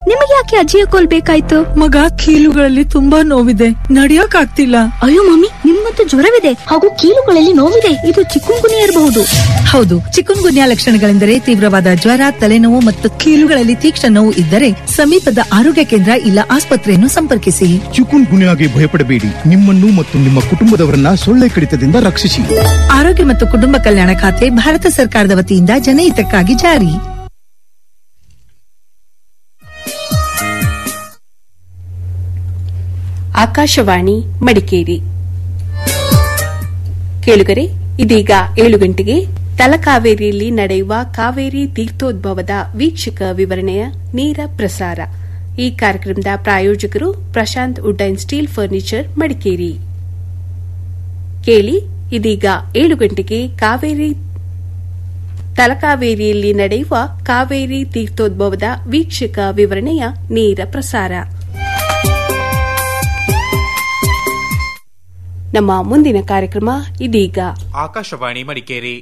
ನಿಮಗೆ ಯಾಕೆ ಅಜ್ಜಿಯ ಕೋಲ್ ಬೇಕಾಯ್ತು ಮಗ ಕೀಲುಗಳಲ್ಲಿ ತುಂಬಾ ನೋವಿದೆ ನಡಿಯಕ್ ಆಗ್ತಿಲ್ಲ ಅಯ್ಯೋ ಮಮ್ಮಿ ನಿಮ್ಮಂತೂ ಜ್ವರವಿದೆ ಹಾಗೂ ಕೀಲುಗಳಲ್ಲಿ ನೋವಿದೆ ಇದು ಚಿಕ್ಕುಂಗುನಿ ಇರಬಹುದು ಹೌದು ಚಿಕನ್ ಗುನ್ಯಾ ಲಕ್ಷಣಗಳೆಂದರೆ ತೀವ್ರವಾದ ಜ್ವರ ತಲೆನೋವು ಮತ್ತು ಕೀಲುಗಳಲ್ಲಿ ತೀಕ್ಷ್ಣ ನೋವು ಇದ್ದರೆ ಸಮೀಪದ ಆರೋಗ್ಯ ಕೇಂದ್ರ ಇಲ್ಲ ಆಸ್ಪತ್ರೆಯನ್ನು ಸಂಪರ್ಕಿಸಿ ಚಿಕುನ್ ಗುನ್ಯಾಗೆ ಭಯಪಡಬೇಡಿ ನಿಮ್ಮನ್ನು ಮತ್ತು ನಿಮ್ಮ ಕುಟುಂಬದವರನ್ನ ಸೊಳ್ಳೆ ಕಡಿತದಿಂದ ರಕ್ಷಿಸಿ ಆರೋಗ್ಯ ಮತ್ತು ಕುಟುಂಬ ಕಲ್ಯಾಣ ಖಾತೆ ಭಾರತ ಸರ್ಕಾರದ ವತಿಯಿಂದ ಜನಹಿತಕ್ಕಾಗಿ ಜಾರಿ ಆಕಾಶವಾಣಿ ಮಡಿಕೇರಿ ಕೇಳುಗರೆ ಇದೀಗ ಏಳು ಗಂಟೆಗೆ ತಲಕಾವೇರಿಯಲ್ಲಿ ನಡೆಯುವ ಕಾವೇರಿ ತೀರ್ಥೋದ್ಭವದ ವೀಕ್ಷಕ ವಿವರಣೆಯ ನೇರ ಪ್ರಸಾರ ಈ ಕಾರ್ಯಕ್ರಮದ ಪ್ರಾಯೋಜಕರು Prashanth wood and steel furniture Madikeri ಕೇಳಿ ಇದೀಗ ಏಳು ಗಂಟೆಗೆ ಕಾವೇರಿ ತಲಕಾವೇರಿಯಲ್ಲಿ ನಡೆಯುವ ಕಾವೇರಿ ತೀರ್ಥೋದ್ಭವದ ವೀಕ್ಷಕ ವಿವರಣೆಯ ನೇರ ಪ್ರಸಾರ ನಮ್ಮ ಮುಂದಿನ ಕಾರ್ಯಕ್ರಮ ಇದೀಗ ಆಕಾಶವಾಣಿ ಮಡಿಕೇರಿ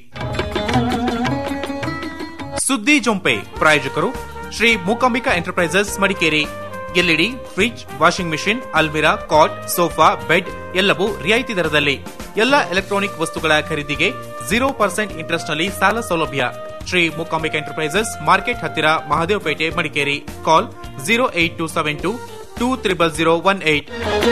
ಸುದ್ದಿ ಜೊಂಪೆ ಪ್ರಾಯೋಜಕರು Shri Mookambika enterprises Madikeri LED fridge washing machine ಅಲ್ಮಿರಾ ಕಾಟ್ ಸೋಫಾ ಬೆಡ್ ಎಲ್ಲವೂ ರಿಯಾಯಿತಿ ದರದಲ್ಲಿ ಎಲ್ಲ ಎಲೆಕ್ಟ್ರಾನಿಕ್ ವಸ್ತುಗಳ ಖರೀದಿಗೆ ಜೀರೋ ಪರ್ಸೆಂಟ್ ಇಂಟ್ರೆಸ್ಟ್ ನಲ್ಲಿ ಸಾಲ ಸೌಲಭ್ಯ ಶ್ರೀ ಮೂಕಾಂಬಿಕಾ ಎಂಟರ್ಪ್ರೈಸಸ್ ಮಾರ್ಕೆಟ್ ಹತ್ತಿರ Mahadevapete Madikeri call zero eight two seven two two triple zero one eight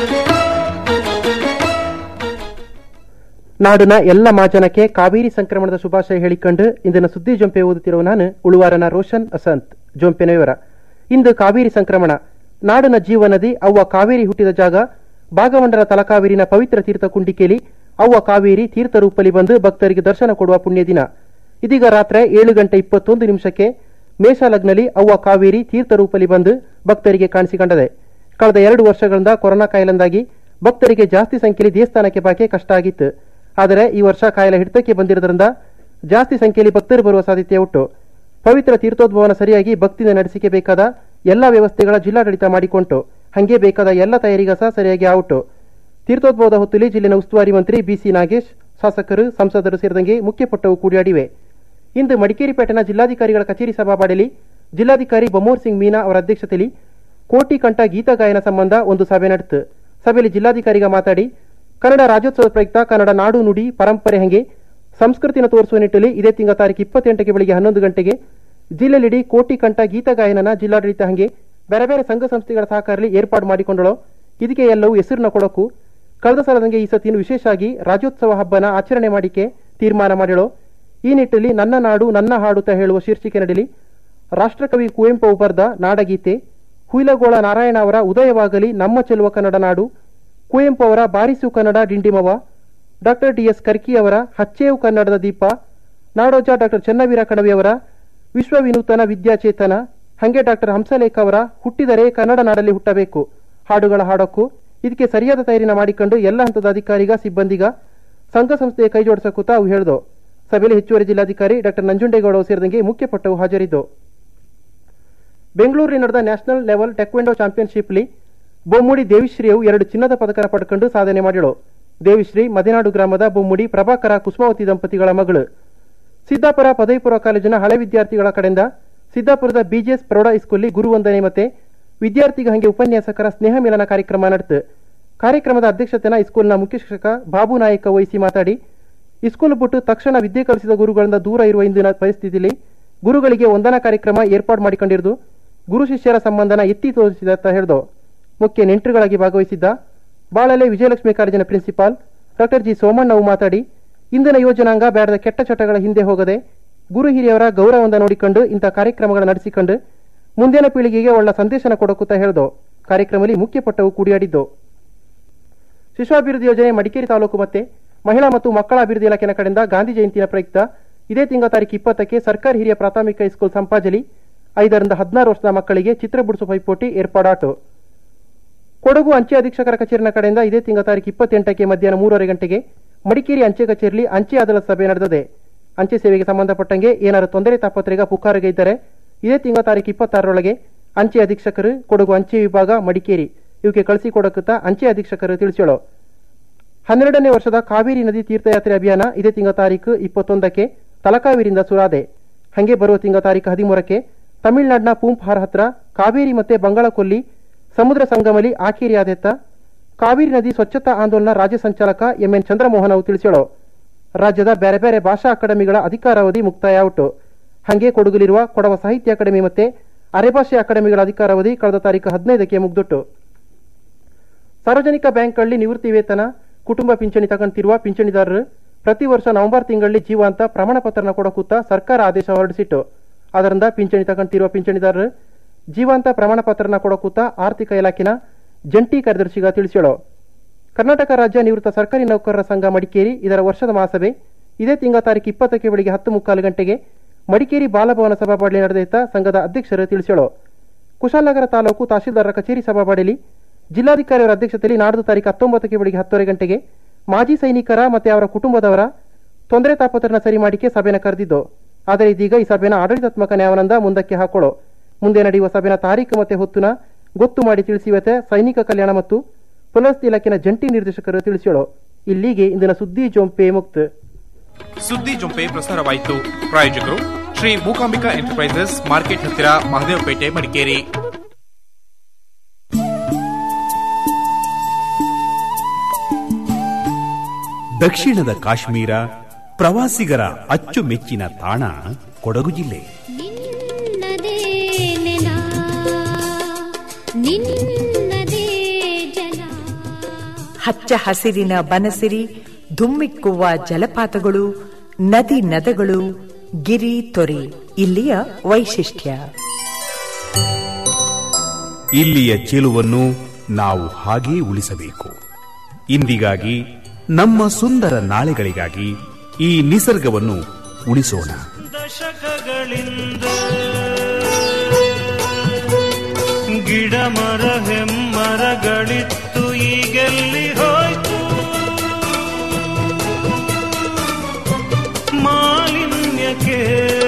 ನಾಡಿನ ಎಲ್ಲ ಮಾಜನಕ್ಕೆ ಕಾವೇರಿ ಸಂಕ್ರಮಣದ ಶುಭಾಶಯ ಹೇಳಿಕೊಂಡು ಇಂದಿನ ಸುದ್ದಿ ಜೊಂಪೆ ಓದುತ್ತಿರುವ ನಾನು ಉಳುವಾರನ ರೋಷನ್ ಅಸಂತ್ ಜೊಂಪೆನ ವಿವರ ಇಂದು ಕಾವೇರಿ ಸಂಕ್ರಮಣ ನಾಡಿನ ಜೀವನದಿ ಅವ್ವ ಕಾವೇರಿ ಹುಟ್ಟಿದ ಜಾಗ ಭಾಗವಂಡರ ತಲಕಾವೇರಿನ ಪವಿತ್ರ ತೀರ್ಥ ಕುಂಡಿಕೇಲಿ ಅವ್ವ ಕಾವೇರಿ ತೀರ್ಥ ರೂಪಲಿ ಬಂದು ಭಕ್ತರಿಗೆ ದರ್ಶನ ಕೊಡುವ ಪುಣ್ಯ ದಿನ ಇದೀಗ ರಾತ್ರಿ ಏಳು ಗಂಟೆ ಇಪ್ಪತ್ತೊಂದು ನಿಮಿಷಕ್ಕೆ ಮೇಷಲಗ್ನಲ್ಲಿ ಅವ್ವ ಕಾವೇರಿ ತೀರ್ಥ ರೂಪಲಿ ಬಂದು ಭಕ್ತರಿಗೆ ಕಾಣಿಸಿಕೊಂಡದೆ ಕಳೆದ ಎರಡು ವರ್ಷಗಳಿಂದ ಕೊರೋನಾ ಕಾಯಿಲೆಂದಾಗಿ ಭಕ್ತರಿಗೆ ಜಾಸ್ತಿ ಸಂಖ್ಯೆಯಲ್ಲಿ ದೇವಸ್ಥಾನಕ್ಕೆ ಬಾಕೆ ಕಷ್ಟ ಆಗಿತ್ತು ಆದರೆ ಈ ವರ್ಷ ಕಾಯಿಲೆ ಹಿಡಿತಕ್ಕೆ ಬಂದಿರೋದ್ರಿಂದ ಜಾಸ್ತಿ ಸಂಖ್ಯೆಯಲ್ಲಿ ಭಕ್ತರು ಬರುವ ಸಾಧ್ಯತೆ ಉಂಟು ಪವಿತ್ರ ತೀರ್ಥೋದ್ಭವನ ಸರಿಯಾಗಿ ಭಕ್ತಿಯಿಂದ ನಡೆಸಿಕೆ ಬೇಕಾದ ಎಲ್ಲ ವ್ಯವಸ್ಥೆಗಳ ಜಿಲ್ಲಾಡಳಿತ ಮಾಡಿಕೊಂಟು ಹಂಗೆ ಬೇಕಾದ ಎಲ್ಲ ತಯಾರಿಗ ಸಹ ಸರಿಯಾಗಿ ಆವುಟು ತೀರ್ಥೋದ್ಭವದ ಹೊತ್ತುಲಿ ಜಿಲ್ಲೆನ ಉಸ್ತುವಾರಿ ಮಂತ್ರಿ ಬಿಸಿ ನಾಗೇಶ್ ಶಾಸಕರು ಸಂಸದರು ಸೇರಿದಂಗೆ ಮುಖ್ಯ ಪಟ್ಟವು ಕೂಡಿಯಾಡಿವೆ ಇಂದು ಮಡಿಕೇರಿ ಪೇಟೆನ ಜಿಲ್ಲಾಧಿಕಾರಿಗಳ ಕಚೇರಿ ಸಭಾಬಾಡಲಿ ಜಿಲ್ಲಾಧಿಕಾರಿ ಬಮೋರ್ ಸಿಂಗ್ ಮೀನಾ ಅವರ ಅಧ್ಯಕ್ಷತೆಯಲ್ಲಿ ಕೋಟಿ ಕಂಠ ಗೀತ ಗಾಯನ ಸಂಬಂಧ ಒಂದು ಸಭೆ ನಡೆತು ಸಭೆಯಲ್ಲಿ ಜಿಲ್ಲಾಧಿಕಾರಿಗ ಮಾತಾಡಿ ಕನ್ನಡ ರಾಜ್ಯೋತ್ಸವ ಪ್ರಯುಕ್ತ ಕನ್ನಡ ನಾಡು ನುಡಿ ಪರಂಪರೆ ಹಂಗೆ ಸಂಸ್ಕೃತಿನ ತೋರಿಸುವ ನಿಟ್ಟಲ್ಲಿ ಇದೇ ತಿಂಗಳ ತಾರೀಕು ಇಪ್ಪತ್ತೆಂಟಕ್ಕೆ ಬೆಳಿಗ್ಗೆ ಹನ್ನೊಂದು ಗಂಟೆಗೆ ಜಿಲ್ಲೆಲಿಡಿ ಕೋಟಿ ಕಂಠ ಗೀತ ಗಾಯನನ ಜಿಲ್ಲಾಡಳಿತ ಹಂಗೆ ಬೇರೆ ಬೇರೆ ಸಂಘ ಸಂಸ್ಥೆಗಳ ಸಹಕಾರದಲ್ಲಿ ಏರ್ಪಾಡು ಮಾಡಿಕೊಂಡಳು ಇದಕ್ಕೆ ಎಲ್ಲವೂ ಹೆಸರಿನ ಕೊಡಕು ಕಳೆದ ಸಲದಂಗೆ ಈ ಸತಿಯನ್ನು ವಿಶೇಷವಾಗಿ ರಾಜ್ಯೋತ್ಸವ ಹಬ್ಬನ ಆಚರಣೆ ಮಾಡಿಕೆ ತೀರ್ಮಾನ ಮಾಡಿಳು ಈ ನಿಟ್ಟಲ್ಲಿ ನನ್ನ ನಾಡು ನನ್ನ ಹಾಡು ತ ಹೇಳುವ ಶೀರ್ಷಿಕೆ ನಡಲಿ ರಾಷ್ಟ್ರಕವಿ ಕುವೆಂಪು ಬರೆದ ನಾಡಗೀತೆ ಹುಯಿಲಗೋಳ ನಾರಾಯಣ ಅವರ ಉದಯವಾಗಲಿ ನಮ್ಮ ಚೆಲುವ ಕನ್ನಡ ನಾಡು ಕುವೆಂಪು ಅವರ ಬಾರಿಸು ಕನ್ನಡ ಡಿಂಡಿಮವ ಡಾಕ್ಟರ್ ಡಿ ಎಸ್ ಕರ್ಕಿ ಅವರ ಹಚ್ಚೇವು ಕನ್ನಡದ ದೀಪ ನಾಡೋಜ ಡಾಕ್ಟರ್ ಚೆನ್ನವೀರ ಕಣವಿ ಅವರ ವಿಶ್ವ ವಿನೂತನ ವಿದ್ಯಾಚೇತನ ಹಂಗೆ ಡಾಕ್ಟರ್ ಹಂಸಲೇಖ ಅವರ ಹುಟ್ಟಿದರೆ ಕನ್ನಡ ನಾಡಲ್ಲಿ ಹುಟ್ಟಬೇಕು ಹಾಡುಗಳ ಹಾಡೋಕ್ಕೂ ಇದಕ್ಕೆ ಸರಿಯಾದ ತಯಾರಿನ ಮಾಡಿಕೊಂಡು ಎಲ್ಲ ಹಂತದ ಅಧಿಕಾರಿಗ ಸಿಬ್ಬಂದಿಗ ಸಂಘ ಸಂಸ್ಥೆಯ ಕೈ ಜೋಡಿಸಕೂತ ಅವು ಹೇಳ್ದು ಸಭೆಯಲ್ಲಿ ಹೆಚ್ಚುವರಿ ಜಿಲ್ಲಾಧಿಕಾರಿ ಡಾಕ್ಟರ್ ನಂಜುಂಡೇಗೌಡ ಸೇರಿದಂಗೆ ಮುಖ್ಯ ಪಟ್ಟವು ಹಾಜರಿದ್ದು ಬೆಂಗಳೂರಿನ ನಡೆದ ನ್ಯಾಷನಲ್ ಲೆವೆಲ್ ಟೆಕ್ವೆಂಡೋ ಚಾಂಪಿಯನ್ಶಿಪ್ಲಿ ಬೊಮ್ಮುಡಿ ದೇವಿಶ್ರೀಯವು ಎರಡು ಚಿನ್ನದ ಪದಕ ಪಡ್ಕೊಂಡು ಸಾಧನೆ ಮಾಡಿಳು ದೇವಿಶ್ರೀ ಮದೆನಾಡು ಗ್ರಾಮದ ಬೊಮ್ಮುಡಿ ಪ್ರಭಾಕರ ಕುಸುಮಾವತಿ ದಂಪತಿಗಳ ಮಗಳು ಸಿದ್ದಾಪುರ ಪದವಿ ಪೂರ್ವ ಕಾಲೇಜಿನ ಹಳೆ ವಿದ್ಯಾರ್ಥಿಗಳ ಕಡೆಯಿಂದ ಸಿದ್ದಾಪುರದ ಬಿಜಿಎಸ್ ಪ್ರೌಢ ಹೈಸ್ಕೂಲ್ಲಿ ಗುರುವಂದನೆ ಮತ್ತೆ ವಿದ್ಯಾರ್ಥಿಗ ಹಂಗೆ ಉಪನ್ಯಾಸಕರ ಸ್ನೇಹ ಮಿಲನ ಕಾರ್ಯಕ್ರಮ ನಡೆತು ಕಾರ್ಯಕ್ರಮದ ಅಧ್ಯಕ್ಷತೆನ ಇಸ್ಕೂಲ್ನ ಮುಖ್ಯ ಶಿಕ್ಷಕ ಬಾಬು ನಾಯಕ ವಹಿಸಿ ಮಾತಾಡಿ ಇಸ್ಕೂಲ್ ಬಿಟ್ಟು ತಕ್ಷಣ ವಿದ್ಯೆ ಕಲಿಸಿದ ಗುರುಗಳಿಂದ ದೂರ ಇರುವ ಇಂದಿನ ಪರಿಸ್ಥಿತಿಯಲ್ಲಿ ಗುರುಗಳಿಗೆ ವಂದನಾ ಕಾರ್ಯಕ್ರಮ ಏರ್ಪಾಡು ಮಾಡಿಕೊಂಡಿರುವುದು ಗುರು ಶಿಷ್ಯರ ಸಂಬಂಧನ ಎತ್ತಿ ತೋರಿಸಿದ ಅಂತ ಹೇಳ್ದು ಮುಖ್ಯ ನೆಂಟರುಗಳಾಗಿ ಭಾಗವಹಿಸಿದ್ದ ಬಾಳಲೆ ವಿಜಯಲಕ್ಷ್ಮಿ ಕಾಲೇಜಿನ ಪ್ರಿನ್ಸಿಪಾಲ್ ಡಾಕ್ಟರ್ ಜಿ ಸೋಮಣ್ಣವು ಮಾತಾಡಿ ಇಂದಿನ ಯೋಜನಾಂಗ ಬ್ಯಾಡದ ಕೆಟ್ಟ ಚಟಗಳ ಹಿಂದೆ ಹೋಗದೆ ಗುರು ಹಿರಿಯವರ ಗೌರವದಿಂದ ನೋಡಿಕೊಂಡು ಇಂಥ ಕಾರ್ಯಕ್ರಮಗಳ ನಡೆಸಿಕೊಂಡು ಮುಂದಿನ ಪೀಳಿಗೆಗೆ ಒಳ್ಳ ಸಂದೇಶನ ಕೊಡಕುತ್ತಾ ಹೇಳ್ದು ಕಾರ್ಯಕ್ರಮದಲ್ಲಿ ಮುಖ್ಯ ಪಟ್ಟವು ಕೂಡಿಯಾಡಿದ್ದು ಶಿಶುಅಭಿವೃದ್ಧಿ ಯೋಜನೆ ಮಡಿಕೇರಿ ತಾಲೂಕು ಮತ್ತೆ ಮಹಿಳಾ ಮತ್ತು ಮಕ್ಕಳ ಅಭಿವೃದ್ಧಿ ಇಲಾಖೆನ ಕಡೆಯಿಂದ ಗಾಂಧಿ ಜಯಂತಿಯ ಪ್ರಯುಕ್ತ ಇದೇ ತಿಂಗಳ ತಾರೀಕು ಇಪ್ಪತ್ತಕ್ಕೆ ಸರ್ಕಾರಿ ಹಿರಿಯ ಪ್ರಾಥಮಿಕ ಹೈಸ್ಕೂಲ್ ಸಂಪಾಜಲಿ ಐದರಿಂದ ಹದಿನಾರು ವರ್ಷದ ಮಕ್ಕಳಿಗೆ ಚಿತ್ರ ಬಿಡಿಸುವ ಪೈಪೋಟಿ ಏರ್ಪಾಡಾಟು ಕೊಡಗು ಅಂಚೆ ಅಧೀಕ್ಷಕರ ಕಚೇರಿನ ಕಡೆಯಿಂದ ಇದೇ ತಿಂಗಳ ತಾರೀಕು ಇಪ್ಪತ್ತೆಂಟಕ್ಕೆ ಮಧ್ಯಾಹ್ನ ಮೂರುವರೆ ಗಂಟೆಗೆ ಮಡಿಕೇರಿ ಅಂಚೆ ಕಚೇರಿಯಲ್ಲಿ ಅಂಚೆ ಅದಾಲತ್ ಸಭೆ ನಡೆದಿದೆ ಅಂಚೆ ಸೇವೆಗೆ ಸಂಬಂಧಪಟ್ಟಂಗೆ ಏನಾದರೂ ತೊಂದರೆ ತಾಪತ್ರೆಗ ಪುಕಾರಿಗೆ ಇದ್ದರೆ ಇದೇ ತಿಂಗಳ ತಾರೀಕು ಇಪ್ಪತ್ತಾರರೊಳಗೆ ಅಂಚೆ ಅಧೀಕ್ಷಕರು ಕೊಡಗು ಅಂಚೆ ವಿಭಾಗ ಮಡಿಕೇರಿ ಇವಕ್ಕೆ ಕಳಿಸಿಕೊಡಕುತ್ತಾ ಅಂಚೆ ಅಧೀಕ್ಷಕರು ತಿಳಿಸೋಳು ಹನ್ನೆರಡನೇ ವರ್ಷದ ಕಾವೇರಿ ನದಿ ತೀರ್ಥಯಾತ್ರೆ ಅಭಿಯಾನ ಇದೇ ತಿಂಗಳ ತಾರೀಕು ಇಪ್ಪತ್ತೊಂದಕ್ಕೆ ತಲಕಾವೇರಿಯಿಂದ ಸುರಾದೆ ಹಂಗೆ ಬರುವ ತಿಂಗಳ ತಾರೀಕು ಹದಿಮೂರಕ್ಕೆ ತಮಿಳುನಾಡಿನ ಪೂಂಪಾರ್ ಹತ್ರ ಕಾವೇರಿ ಮತ್ತೆ ಬಂಗಾಳಕೊಲ್ಲಿ ಸಮುದ್ರ ಸಂಗಮಲಿ ಆಕೇರಿಯಾದೆತ್ತ ಕಾವೇರಿ ನದಿ ಸ್ವಚ್ಛತಾ ಆಂದೋಲನ ರಾಜ್ಯ ಸಂಚಾಲಕ ಎಂಎನ್ ಚಂದ್ರಮೋಹನ್ ಅವು ತಿಳಿಸ್ಯಾಳು ರಾಜ್ಯದ ಬೇರೆ ಬೇರೆ ಭಾಷಾ ಅಕಾಡೆಮಿಗಳ ಅಧಿಕಾರಾವಧಿ ಮುಕ್ತಾಯ ಔಟು ಹಂಗೆ ಕೊಡಗಲಿರುವ ಕೊಡವ ಸಾಹಿತ್ಯ ಅಕಾಡೆಮಿ ಮತ್ತೆ ಅರೆಭಾಷೆ ಅಕಾಡೆಮಿಗಳ ಅಧಿಕಾರಾವಧಿ ಕಳೆದ ತಾರೀಕು ಹದಿನೈದಕ್ಕೆ ಮುಗ್ದುಟ್ಟು ಸಾರ್ವಜನಿಕ ಬ್ಯಾಂಕ್ಗಳಲ್ಲಿ ನಿವೃತ್ತಿ ವೇತನ ಕುಟುಂಬ ಪಿಂಚಣಿ ತಗೊಂತಿರುವ ಪಿಂಚಣಿದಾರರು ಪ್ರತಿ ವರ್ಷ ನವೆಂಬರ್ ತಿಂಗಳಲ್ಲಿ ಜೀವಾಂತ ಪ್ರಮಾಣ ಪತ್ರನ ಕೊಡಕೂತ ಸರ್ಕಾರ ಆದೇಶ ಹೊರಡಿಸಿಟ್ಟು ಅದರಿಂದ ಪಿಂಚಣಿ ತಗೊಂತಿರುವ ಪಿಂಚಣಿದಾರರು ಜೀವಾಂತ ಪ್ರಮಾಣ ಪತ್ರನ ಕೊಡಕೂತ ಆರ್ಥಿಕ ಇಲಾಖೆನ ಜಂಟಿ ಕಾರ್ಯದರ್ಶಿಗ ತಿಳಿಸ್ಯಾಳು ಕರ್ನಾಟಕ ರಾಜ್ಯ ನಿವೃತ್ತ ಸರ್ಕಾರಿ ನೌಕರರ ಸಂಘ ಮಡಿಕೇರಿ ಇದರ ವರ್ಷದ ಮಹಾಸಭೆ ಇದೇ ತಿಂಗಳ ತಾರೀಕು ಇಪ್ಪತ್ತಕ್ಕೆ ಬೆಳಿಗ್ಗೆ ಹತ್ತು ಮುಕ್ಕಾಲು ಗಂಟೆಗೆ ಮಡಿಕೇರಿ ಬಾಲಭವನ ಸಭಾಬಾಡಲಿ ನಡೆದಿದ್ದ ಸಂಘದ ಅಧ್ಯಕ್ಷರು ತಿಳಿಸ್ಯಾಳು ಕುಶಾಲನಗರ ತಾಲೂಕು ತಹಶೀಲ್ದಾರರ ಕಚೇರಿ ಸಭಾಬಾಡಲಿ ಜಿಲ್ಲಾಧಿಕಾರಿಯವರ ಅಧ್ಯಕ್ಷತೆಯಲ್ಲಿ ನಾಡ್ದು ತಾರೀಕು ಹತ್ತೊಂಬತ್ತಕ್ಕೆ ಬೆಳಿಗ್ಗೆ ಹತ್ತುವರೆ ಗಂಟೆಗೆ ಮಾಜಿ ಸೈನಿಕರ ಮತ್ತೆ ಅವರ ಕುಟುಂಬದವರ ತೊಂದರೆ ತಾಪತ್ರನ ಸರಿ ಮಾಡಿಕೆ ಸಭೆನ ಕರೆದಿದ್ದು ಆದರೆ ಇದೀಗ ಈ ಸಭೆನ ಆಡಳಿತಾತ್ಮಕ ನ್ಯಾಯಾನಂದ ಮುಂದಕ್ಕೆ ಹಾಕೊಳ್ಳೋ ಮುಂದೆ ನಡೆಯುವ ಸಭೆನ ತಾರೀಕು ಮತ್ತೆ ಹೊತ್ತುನ ಗೊತ್ತು ಮಾಡಿ ತಿಳಿಸಿವತ್ತೆ ಸೈನಿಕ ಕಲ್ಯಾಣ ಮತ್ತು ಪುನರ್ವಸತಿ ಇಲಾಖೆನ ಜಂಟಿ ನಿರ್ದೇಶಕರು ತಿಳಿಸ್ಯಾಳು ಇಲ್ಲಿಗೆ ಇಂದಿನ ಸುದ್ದಿ ಜೊಂಪೆ ಮುಕ್ತ ಸುದ್ದಿ ಜೊಂಪೆ ಪ್ರಸಾರವಾಯಿತು ಪ್ರಾಯೋಜಕರು ಶ್ರೀ ಮೂಕಾಂಬಿಕಾ ಎಂಟರ್ಪ್ರೈಸಸ್ ಮಾರ್ಕೆಟ್ ಹತ್ತಿರ ಮಹದೇವಪೇಟೆ ಮಡಿಕೇರಿ ದಕ್ಷಿಣದ ಕಾಶ್ಮೀರ ಪ್ರವಾಸಿಗರ ಅಚ್ಚುಮೆಚ್ಚಿನ ತಾಣ ಕೊಡಗು ಜಿಲ್ಲೆ ನಿನ್ನದೇ ನೆಲ ನಿನ್ನದೇ ಜಲ ಹಚ್ಚ ಹಸಿರಿನ ಬನಸಿರಿ ಧುಮ್ಮಿಕ್ಕುವ ಜಲಪಾತಗಳು ನದಿ ನದಗಳು ಗಿರಿ ತೊರೆ ಇಲ್ಲಿಯ ವೈಶಿಷ್ಟ್ಯ ಇಲ್ಲಿಯ ಚೆಲುವನ್ನು ನಾವು ಹಾಗೇ ಉಳಿಸಬೇಕು ಇಂದಿಗಾಗಿ ನಮ್ಮ ಸುಂದರ ನಾಳೆಗಳಿಗಾಗಿ ಈ ನಿಸರ್ಗವನ್ನು ಉಳಿಸೋಣ ದಶಕಗಳಿಂದ ಗಿಡ ಮರ ಹೆಮ್ಮರಗಳಿತ್ತು ಈಗೆಲ್ಲಿ ಹೋಯ್ತು ಮಾಲಿನ್ಯಕ್ಕೆ